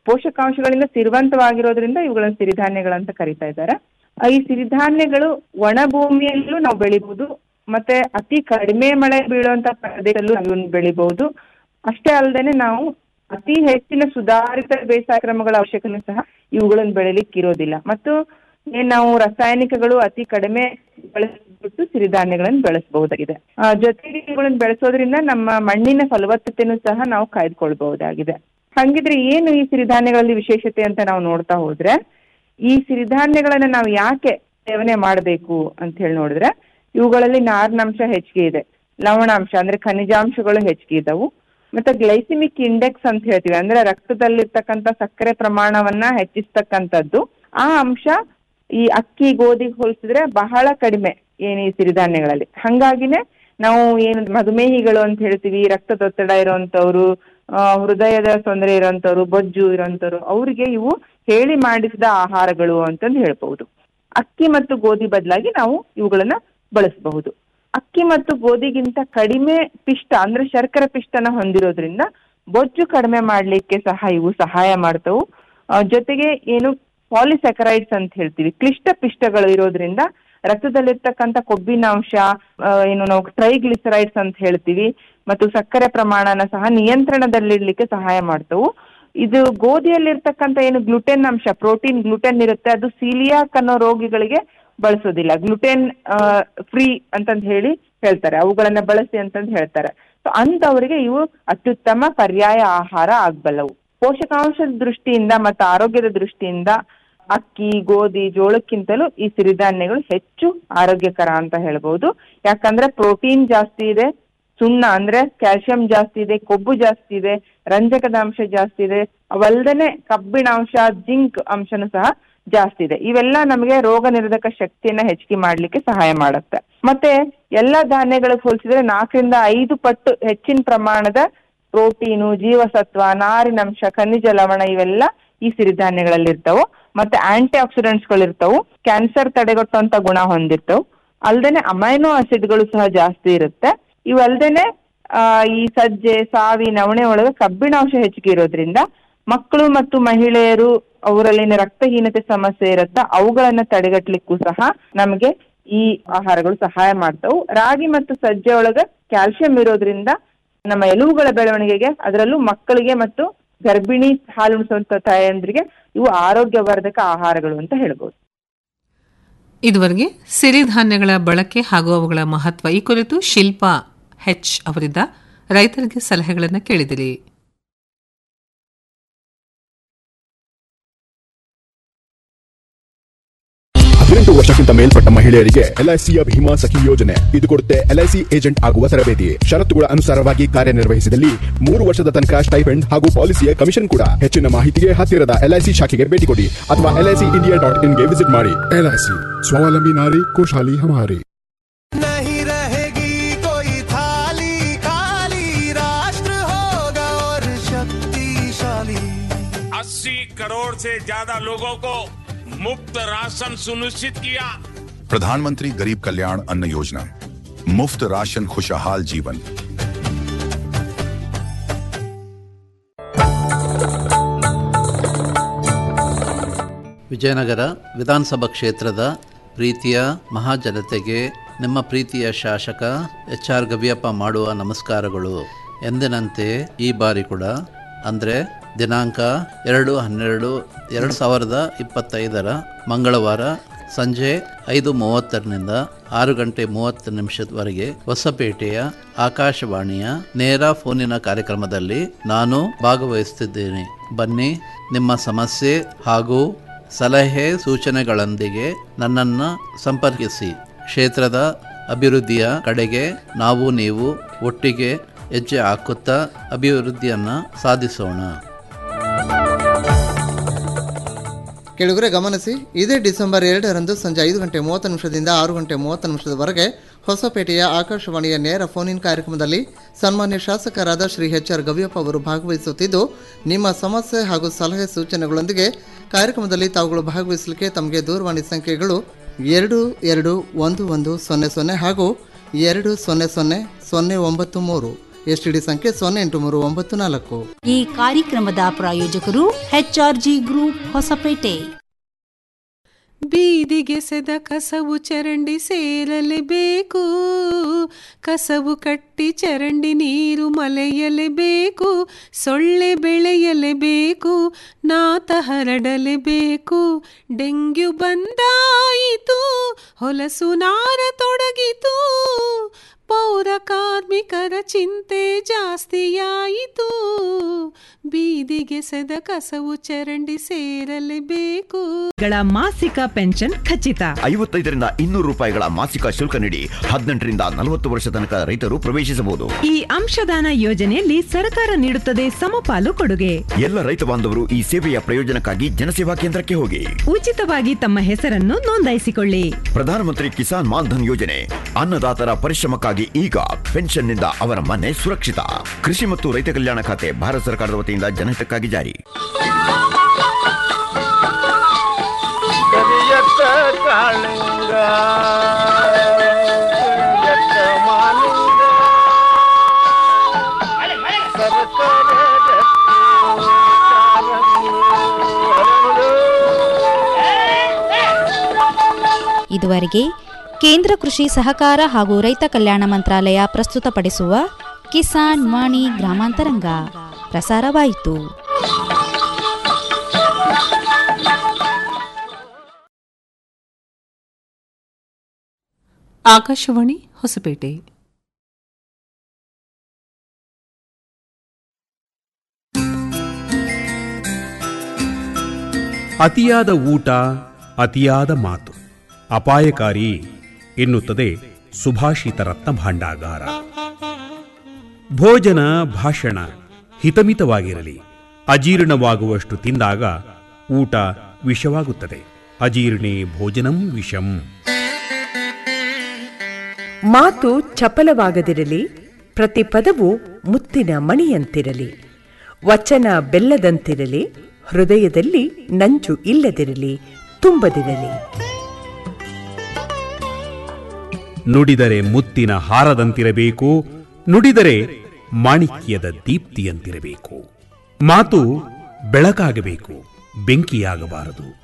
ಪೋಷಕಾಂಶಗಳಿಂದ ಸಿರಿವಂತವಾಗಿರೋದ್ರಿಂದ ಇವುಗಳನ್ನು ಸಿರಿಧಾನ್ಯಗಳಂತ ಕರಿತಾ ಇದ್ದಾರೆ ಆ, ಈ ಸಿರಿಧಾನ್ಯಗಳು ಒಣ ಭೂಮಿಯಲ್ಲೂ ನಾವು ಬೆಳಿಬಹುದು ಮತ್ತೆ ಅತಿ ಕಡಿಮೆ ಮಳೆ ಬೀಳುವಂತ ಪ್ರದೇಶದಲ್ಲೂ ನಾವು ಇವನ್ನ ಬೆಳಿಬಹುದು ಅಷ್ಟೇ ಅಲ್ಲದೆ ನಾವು ಅತಿ ಹೆಚ್ಚಿನ ಸುಧಾರಿತ ಬೇಸಾಯ ಕ್ರಮಗಳ ಅವಶ್ಯಕತೆ ಸಹ ಇವುಗಳನ್ನು ಬೆಳಿಲಿಕ್ಕೆ ಇರೋದಿಲ್ಲ ಮತ್ತು ಏನ್ ನಾವು ರಾಸಾಯನಿಕಗಳು ಅತಿ ಕಡಿಮೆ ಬಳಸ್ಬಿಟ್ಟು ಸಿರಿಧಾನ್ಯಗಳನ್ನು ಬೆಳೆಸಬಹುದಾಗಿದೆ ಆ, ಜೊತೆಗೆ ಇವುಗಳನ್ನು ಬೆಳೆಸೋದ್ರಿಂದ ನಮ್ಮ ಮಣ್ಣಿನ ಫಲವತ್ತತೆನೂ ಸಹ ನಾವು ಕಾಯ್ದುಕೊಳ್ಬಹುದಾಗಿದೆ ಹಂಗಿದ್ರೆ ಏನು ಈ ಸಿರಿಧಾನ್ಯಗಳಲ್ಲಿ ವಿಶೇಷತೆ ಅಂತ ನಾವು ನೋಡ್ತಾ ಹೋದ್ರೆ ಈ ಸಿರಿಧಾನ್ಯಗಳನ್ನ ನಾವು ಯಾಕೆ ಸೇವನೆ ಮಾಡಬೇಕು ಅಂತ ಹೇಳಿ ನೋಡಿದ್ರೆ ಇವುಗಳಲ್ಲಿ ನಾರಿನಂಶ ಹೆಚ್ಚಿಗೆ ಇದೆ ಲವಣಾಂಶ ಅಂದ್ರೆ ಖನಿಜಾಂಶಗಳು ಹೆಚ್ಚಿಗೆ ಇದಾವು ಮತ್ತೆ ಗ್ಲೈಸಿಮಿಕ್ ಇಂಡೆಕ್ಸ್ ಅಂತ ಹೇಳ್ತೀವಿ ಅಂದ್ರೆ ರಕ್ತದಲ್ಲಿರ್ತಕ್ಕಂಥ ಸಕ್ಕರೆ ಪ್ರಮಾಣವನ್ನ ಹೆಚ್ಚಿಸ್ತಕ್ಕಂಥದ್ದು ಆ ಅಂಶ ಈ ಅಕ್ಕಿ ಗೋಧಿಗೆ ಹೋಲಿಸಿದ್ರೆ ಬಹಳ ಕಡಿಮೆ ಏನು ಈ ಸಿರಿಧಾನ್ಯಗಳಲ್ಲಿ ಹಂಗಾಗಿನೇ ನಾವು ಏನು ಮಧುಮೇಹಿಗಳು ಅಂತ ಹೇಳ್ತೀವಿ ರಕ್ತದೊತ್ತಡ ಇರುವಂತವ್ರು ಆ, ಹೃದಯದ ತೊಂದರೆ ಇರೋಂಥವ್ರು ಬೊಜ್ಜು ಇರೋಂಥವ್ರು ಅವರಿಗೆ ಇವು ಹೇಳಿ ಮಾಡಿಸಿದ ಆಹಾರಗಳು ಅಂತಂದು ಹೇಳ್ಬಹುದು ಅಕ್ಕಿ ಮತ್ತು ಗೋಧಿ ಬದಲಾಗಿ ನಾವು ಇವುಗಳನ್ನ ಬಳಸಬಹುದು ಅಕ್ಕಿ ಮತ್ತು ಗೋಧಿಗಿಂತ ಕಡಿಮೆ ಪಿಷ್ಟ ಅಂದ್ರೆ ಶರ್ಕರೆ ಪಿಷ್ಟನ ಹೊಂದಿರೋದ್ರಿಂದ ಬೊಜ್ಜು ಕಡಿಮೆ ಮಾಡ್ಲಿಕ್ಕೆ ಸಹ ಇವು ಸಹಾಯ ಮಾಡ್ತವು ಆ, ಜೊತೆಗೆ ಏನು ಪಾಲಿಸ್ಯಾಕರೈಡ್ಸ್ ಅಂತ ಹೇಳ್ತೀವಿ ಕ್ಲಿಷ್ಟ ಪಿಷ್ಟಗಳು ಇರೋದ್ರಿಂದ ರಕ್ತದಲ್ಲಿರ್ತಕ್ಕಂಥ ಕೊಬ್ಬಿನಾಂಶ ಆ, ಏನು ನಾವು ಟ್ರೈಗ್ಲಿಸರೈಡ್ಸ್ ಅಂತ ಹೇಳ್ತೀವಿ ಮತ್ತು ಸಕ್ಕರೆ ಪ್ರಮಾಣನ ಸಹ ನಿಯಂತ್ರಣದಲ್ಲಿಡ್ಲಿಕ್ಕೆ ಸಹಾಯ ಮಾಡ್ತವು ಇದು ಗೋಧಿಯಲ್ಲಿರ್ತಕ್ಕಂಥ ಏನು ಗ್ಲುಟೆನ್ ಅಂಶ ಪ್ರೋಟೀನ್ ಗ್ಲುಟೆನ್ ಇರುತ್ತೆ ಅದು ಸೀಲಿಯಾಕ್ ಅನ್ನೋ ರೋಗಿಗಳಿಗೆ ಬಳಸೋದಿಲ್ಲ ಗ್ಲುಟೆನ್ ಫ್ರೀ ಅಂತಂದ್ ಹೇಳಿ ಹೇಳ್ತಾರೆ ಅವುಗಳನ್ನ ಬಳಸಿ ಅಂತಂದ್ ಹೇಳ್ತಾರೆ ಸೊ ಅಂತವರಿಗೆ ಇವು ಅತ್ಯುತ್ತಮ ಪರ್ಯಾಯ ಆಹಾರ ಆಗ್ಬಲ್ಲವು ಪೋಷಕಾಂಶದ ದೃಷ್ಟಿಯಿಂದ ಮತ್ತು ಆರೋಗ್ಯದ ದೃಷ್ಟಿಯಿಂದ ಅಕ್ಕಿ ಗೋಧಿ ಜೋಳಕ್ಕಿಂತಲೂ ಈ ಸಿರಿಧಾನ್ಯಗಳು ಹೆಚ್ಚು ಆರೋಗ್ಯಕರ ಅಂತ ಹೇಳ್ಬಹುದು ಯಾಕಂದ್ರೆ ಪ್ರೋಟೀನ್ ಜಾಸ್ತಿ ಇದೆ ಸುಣ್ಣ ಅಂದ್ರೆ ಕ್ಯಾಲ್ಸಿಯಂ ಜಾಸ್ತಿ ಇದೆ ಕೊಬ್ಬು ಜಾಸ್ತಿ ಇದೆ ರಂಜಕದ ಅಂಶ ಜಾಸ್ತಿ ಇದೆ ಅವಲ್ದನೆ ಕಬ್ಬಿಣಾಂಶ ಜಿಂಕ್ ಅಂಶನೂ ಸಹ ಜಾಸ್ತಿ ಇದೆ ಇವೆಲ್ಲ ನಮಗೆ ರೋಗ ನಿರೋಧಕ ಶಕ್ತಿಯನ್ನ ಹೆಚ್ಚಿಗೆ ಮಾಡ್ಲಿಕ್ಕೆ ಸಹಾಯ ಮಾಡುತ್ತೆ ಮತ್ತೆ ಎಲ್ಲಾ ಧಾನ್ಯಗಳಿಗೆ ಹೋಲಿಸಿದ್ರೆ ನಾಲ್ಕರಿಂದ ಐದು ಪಟ್ಟು ಹೆಚ್ಚಿನ ಪ್ರಮಾಣದ ಪ್ರೋಟೀನು ಜೀವಸತ್ವ ನಾರಿನಂಶ ಖನಿಜ ಲವಣ ಇವೆಲ್ಲ ಈ ಸಿರಿಧಾನ್ಯಗಳಲ್ಲಿ ಇರ್ತಾವು ಮತ್ತೆ ಆಂಟಿ ಆಕ್ಸಿಡೆಂಟ್ಸ್ ಗಳು ಇರ್ತಾವು ಕ್ಯಾನ್ಸರ್ ತಡೆಗಟ್ಟುವಂತ ಗುಣ ಹೊಂದಿರ್ತಾವು ಅಲ್ದೇನೆ ಅಮೈನೋ ಆಸಿಡ್ಗಳು ಸಹ ಜಾಸ್ತಿ ಇರುತ್ತೆ ಇವಲ್ದೇನೆ ಆ, ಈ ಸಜ್ಜೆ ಸಾವಿ ನವಣೆ ಒಳಗೆ ಕಬ್ಬಿಣಾಂಶ ಹೆಚ್ಚಿಗೆ ಇರೋದ್ರಿಂದ ಮಕ್ಕಳು ಮತ್ತು ಮಹಿಳೆಯರು ಅವರಲ್ಲಿನ ರಕ್ತಹೀನತೆ ಸಮಸ್ಯೆ ಇರುತ್ತ ಅವುಗಳನ್ನ ತಡೆಗಟ್ಟಲಿಕ್ಕೂ ಸಹ ನಮಗೆ ಈ ಆಹಾರಗಳು ಸಹಾಯ ಮಾಡ್ತಾವು ರಾಗಿ ಮತ್ತು ಸಜ್ಜೆ ಒಳಗೆ ಕ್ಯಾಲ್ಸಿಯಂ ಇರೋದ್ರಿಂದ ನಮ್ಮ ಎಲುಬುಗಳ ಬೆಳವಣಿಗೆಗೆ ಅದರಲ್ಲೂ ಮಕ್ಕಳಿಗೆ ಮತ್ತು ಗರ್ಭಿಣಿ ಹಾಲುಣಿಸುವಂತ ತಾಯಂದ್ರಿಗೆ ಇವು ಆರೋಗ್ಯವರ್ಧಕ ಆಹಾರಗಳು ಅಂತ ಹೇಳ್ಬೋದು ಇದುವರೆಗೆ ಸಿರಿಧಾನ್ಯಗಳ ಬಳಕೆ ಹಾಗೂ ಅವುಗಳ ಮಹತ್ವ ಈ ಕುರಿತು ಶಿಲ್ಪಾ ಹೆಚ್ ಅವರಿಂದ ರೈತರಿಗೆ ಸಲಹೆಗಳನ್ನು ಕೇಳಿದಿರಿ ಹದಿನೆಂಟು ವರ್ಷಕ್ಕಿಂತ ಮೇಲ್ಪಟ್ಟ ಮಹಿಳೆಯರಿಗೆ ಎಲ್ಐಸಿಯ ಭೀಮಾ ಸಖಿ ಯೋಜನೆ ಇದು ಕೊಡುತ್ತೆ ಎಲ್ಐಸಿ ಏಜೆಂಟ್ ಆಗುವ ತರಬೇತಿ ಷರತ್ತುಗಳ ಅನುಸಾರವಾಗಿ ಕಾರ್ಯನಿರ್ವಹಿಸಿದಲ್ಲಿ ಮೂರು ವರ್ಷದ ತನಕ ಸ್ಟೈಪೆಂಡ್ ಹಾಗೂ ಪಾಲಿಸಿಯ ಕಮಿಷನ್ ಕೂಡ ಹೆಚ್ಚಿನ ಮಾಹಿತಿಗೆ ಹತ್ತಿರದ ಎಲ್ಐಸಿ ಶಾಖೆಗೆ ಭೇಟಿ ಕೊಡಿ ಅಥವಾ ಎಲ್ಐಸಿ ಇಂಡಿಯಾ ಡಾಟ್ ಇನ್ಗೆ ವಿಸಿಟ್ ಮಾಡಿ ಎಲ್ಐಸಿ ಸ್ವಾವಲಂಬಿ ನಾರಿ ಖುಷಹಾಲಿ ಹಮಾರಿ नहीं रहेगी कोई थाली खाली राष्ट्र होगा और शक्तिशाली अस्सी करोड़ से ज्यादा लोगों को मुफ्त राशन सुनिश्चित किया प्रधानमंत्री गरीब कल्याण अन्न योजना मुफ्त राशन खुशहाल जीवन ವಿಜಯನಗರ ವಿಧಾನಸಭಾ ಕ್ಷೇತ್ರದ ಪ್ರೀತಿಯ ಮಹಾಜನತೆಗೆ ನಿಮ್ಮ ಪ್ರೀತಿಯ ಶಾಸಕ ಎಚ್ ಆರ್ ಗವಿಯಪ್ಪ ಮಾಡುವ ನಮಸ್ಕಾರಗಳು ಎಂದಿನಂತೆ ಈ ಬಾರಿ ಕೂಡ ಅಂದರೆ ದಿನಾಂಕ ಎರಡು ಹನ್ನೆರಡು ಎರಡು ಸಾವಿರದ ಇಪ್ಪತ್ತೈದರ ಮಂಗಳವಾರ ಸಂಜೆ ಐದು ಮೂವತ್ತರಿಂದ ಆರು ಗಂಟೆ ಮೂವತ್ತು ನಿಮಿಷದವರೆಗೆ ಹೊಸಪೇಟೆಯ ಆಕಾಶವಾಣಿಯ ನೇರ ಫೋನಿನ ಕಾರ್ಯಕ್ರಮದಲ್ಲಿ ನಾನು ಭಾಗವಹಿಸುತ್ತಿದ್ದೇನೆ ಬನ್ನಿ ನಿಮ್ಮ ಸಮಸ್ಯೆ ಹಾಗೂ ಸಲಹೆ ಸೂಚನೆಗಳೊಂದಿಗೆ ನನ್ನನ್ನು ಸಂಪರ್ಕಿಸಿ ಕ್ಷೇತ್ರದ ಅಭಿವೃದ್ಧಿಯ ಕಡೆಗೆ ನಾವು ನೀವು ಒಟ್ಟಿಗೆ ಹೆಜ್ಜೆ ಹಾಕುತ್ತಾ ಅಭಿವೃದ್ಧಿಯನ್ನು ಸಾಧಿಸೋಣ ಕೆಳಗರೆ ಗಮನಿಸಿ ಇದೇ ಡಿಸೆಂಬರ್ ಎರಡರಂದು ಸಂಜೆ ಐದು ಗಂಟೆ ಮೂವತ್ತು ನಿಮಿಷದಿಂದ ಆರು ಗಂಟೆ ಮೂವತ್ತು ನಿಮಿಷದವರೆಗೆ ಹೊಸಪೇಟೆಯ ಆಕಾಶವಾಣಿಯ ನೇರ ಫೋನ್ ಇನ್ ಕಾರ್ಯಕ್ರಮದಲ್ಲಿ ಸನ್ಮಾನ್ಯ ಶಾಸಕರಾದ ಶ್ರೀ ಎಚ್ ಆರ್ ಗವಿಯಪ್ಪ ಅವರು ಭಾಗವಹಿಸುತ್ತಿದ್ದು ನಿಮ್ಮ ಸಮಸ್ಯೆ ಹಾಗೂ ಸಲಹೆ ಸೂಚನೆಗಳೊಂದಿಗೆ ಕಾರ್ಯಕ್ರಮದಲ್ಲಿ ತಾವುಗಳು ಭಾಗವಹಿಸಲಿಕ್ಕೆ ತಮಗೆ ದೂರವಾಣಿ ಸಂಖ್ಯೆಗಳು ಎರಡು ಎರಡು ಒಂದು ಒಂದು ಸೊನ್ನೆ ಸೊನ್ನೆ ಹಾಗೂ ಎರಡು ಸೊನ್ನೆ ಸೊನ್ನೆ ಸೊನ್ನೆ ಒಂಬತ್ತು ಮೂರು ಎಸ್ಟಿಡಿ ಸಂಖ್ಯೆ ಸೊನ್ನೆ ಎಂಟು ಮೂರು ಒಂಬತ್ತು ನಾಲ್ಕು ಈ ಕಾರ್ಯಕ್ರಮದ ಪ್ರಾಯೋಜಕರು ಎಚ್ಆರ್ಜಿ ಗ್ರೂಪ್ ಹೊಸಪೇಟೆ ಬೀದಿಗೆಸೆದ ಕಸವು ಚರಂಡಿ ಸೇರಲೇಬೇಕು ಕಸವು ಕಟ್ಟಿ ಚರಂಡಿ ನೀರು ಮಲೆಯಲೇಬೇಕು ಸೊಳ್ಳೆ ಬೆಳೆಯಲೇಬೇಕು ನಾತ ಹರಡಲೇಬೇಕು ಡೆಂಗ್ಯೂ ಬಂದಾಯಿತು ಹೊಲಸು ನಾರ ತೊಡಗಿತು ಪೌರ ಕಾರ್ಮಿಕರ ಚಿಂತೆ ಜಾಸ್ತಿಯಾಯಿತು ಬೀದಿಗೆಸೆದ ಕಸವು ಚರಂಡಿ ಸೇರಲೇಬೇಕು ಗಳ ಮಾಸಿಕ ಪೆನ್ಷನ್ ಖಚಿತ ಐವತ್ತೈದರಿಂದ ಇನ್ನೂರು ರೂಪಾಯಿಗಳ ಮಾಸಿಕ ಶುಲ್ಕ ನೀಡಿ ಹದಿನೆಂಟರಿಂದ ನಲವತ್ತು ವರ್ಷ ತನಕ ರೈತರು ಪ್ರವೇಶಿಸಬಹುದು ಈ ಅಂಶದಾನ ಯೋಜನೆಯಲ್ಲಿ ಸರ್ಕಾರ ನೀಡುತ್ತದೆ ಸಮಪಾಲು ಕೊಡುಗೆ ಎಲ್ಲ ರೈತ ಬಾಂಧವರು ಈ ಸೇವೆಯ ಪ್ರಯೋಜನಕ್ಕಾಗಿ ಜನಸೇವಾ ಕೇಂದ್ರಕ್ಕೆ ಹೋಗಿ ಉಚಿತವಾಗಿ ತಮ್ಮ ಹೆಸರನ್ನು ನೋಂದಾಯಿಸಿಕೊಳ್ಳಿ ಪ್ರಧಾನಮಂತ್ರಿ ಕಿಸಾನ್ ಮಾನ್ಧನ್ ಯೋಜನೆ ಅನ್ನದಾತರ ಪರಿಶ್ರಮಕ್ಕಾಗಿ ಈಗ ಪೆನ್ಷನ್ನಿಂದ ಅವರ ಮನೆ ಸುರಕ್ಷಿತ ಕೃಷಿ ಮತ್ತು ರೈತ ಕಲ್ಯಾಣ ಖಾತೆ ಭಾರತ ಸರ್ಕಾರದ ವತಿಯಿಂದ ಜನಹಿತಕ್ಕಾಗಿ ಜಾರಿ ಕರಿಯತ್ತ ಕಾಳಿಂಗ ಕರಿಯತ್ತ ಮಾಲಿಂಗ ಸರಸರ ಗಟ್ಟಿ ಕಾಲಂಗಿ ಹರಳು. ಇದುವರೆಗೆ ಕೇಂದ್ರ ಕೃಷಿ ಸಹಕಾರ ಹಾಗೂ ರೈತ ಕಲ್ಯಾಣ ಮಂತ್ರಾಲಯ ಪ್ರಸ್ತುತಪಡಿಸುವ ಕಿಸಾನ್ ವಾಣಿ ಗ್ರಾಮಾಂತರಂಗ ಪ್ರಸಾರವಾಯಿತು ಆಕಾಶವಾಣಿ ಹೊಸಪೇಟೆ ಅತಿಯಾದ ಊಟ ಅತಿಯಾದ ಮಾತು ಅಪಾಯಕಾರಿ ಎನ್ನುತ್ತದೆ ಸುಭಾಷಿತ ರತ್ನ ಭಾಂಡಾಗಾರ ಭೋಜನ ಭಾಷಣ ಹಿತಮಿತವಾಗಿರಲಿ ಅಜೀರ್ಣವಾಗುವಷ್ಟು ತಿಂದಾಗ ಊಟ ವಿಷವಾಗುತ್ತದೆ ಅಜೀರ್ಣೇ ಭೋಜನಂ ವಿಷಂ ಮಾತು ಚಪಲವಾಗದಿರಲಿ ಪ್ರತಿ ಪದವು ಮುತ್ತಿನ ಮಣಿಯಂತಿರಲಿ ವಚನ ಬೆಲ್ಲದಂತಿರಲಿ ಹೃದಯದಲ್ಲಿ ನಂಜು ಇಲ್ಲದಿರಲಿ ತುಂಬದಿರಲಿ ನುಡಿದರೆ ಮುತ್ತಿನ ಹಾರದಂತಿರಬೇಕು ನುಡಿದರೆ ಮಾಣಿಕ್ಯದ ದೀಪ್ತಿಯಂತಿರಬೇಕು ಮಾತು ಬೆಳಕಾಗಬೇಕು ಬೆಂಕಿಯಾಗಬಾರದು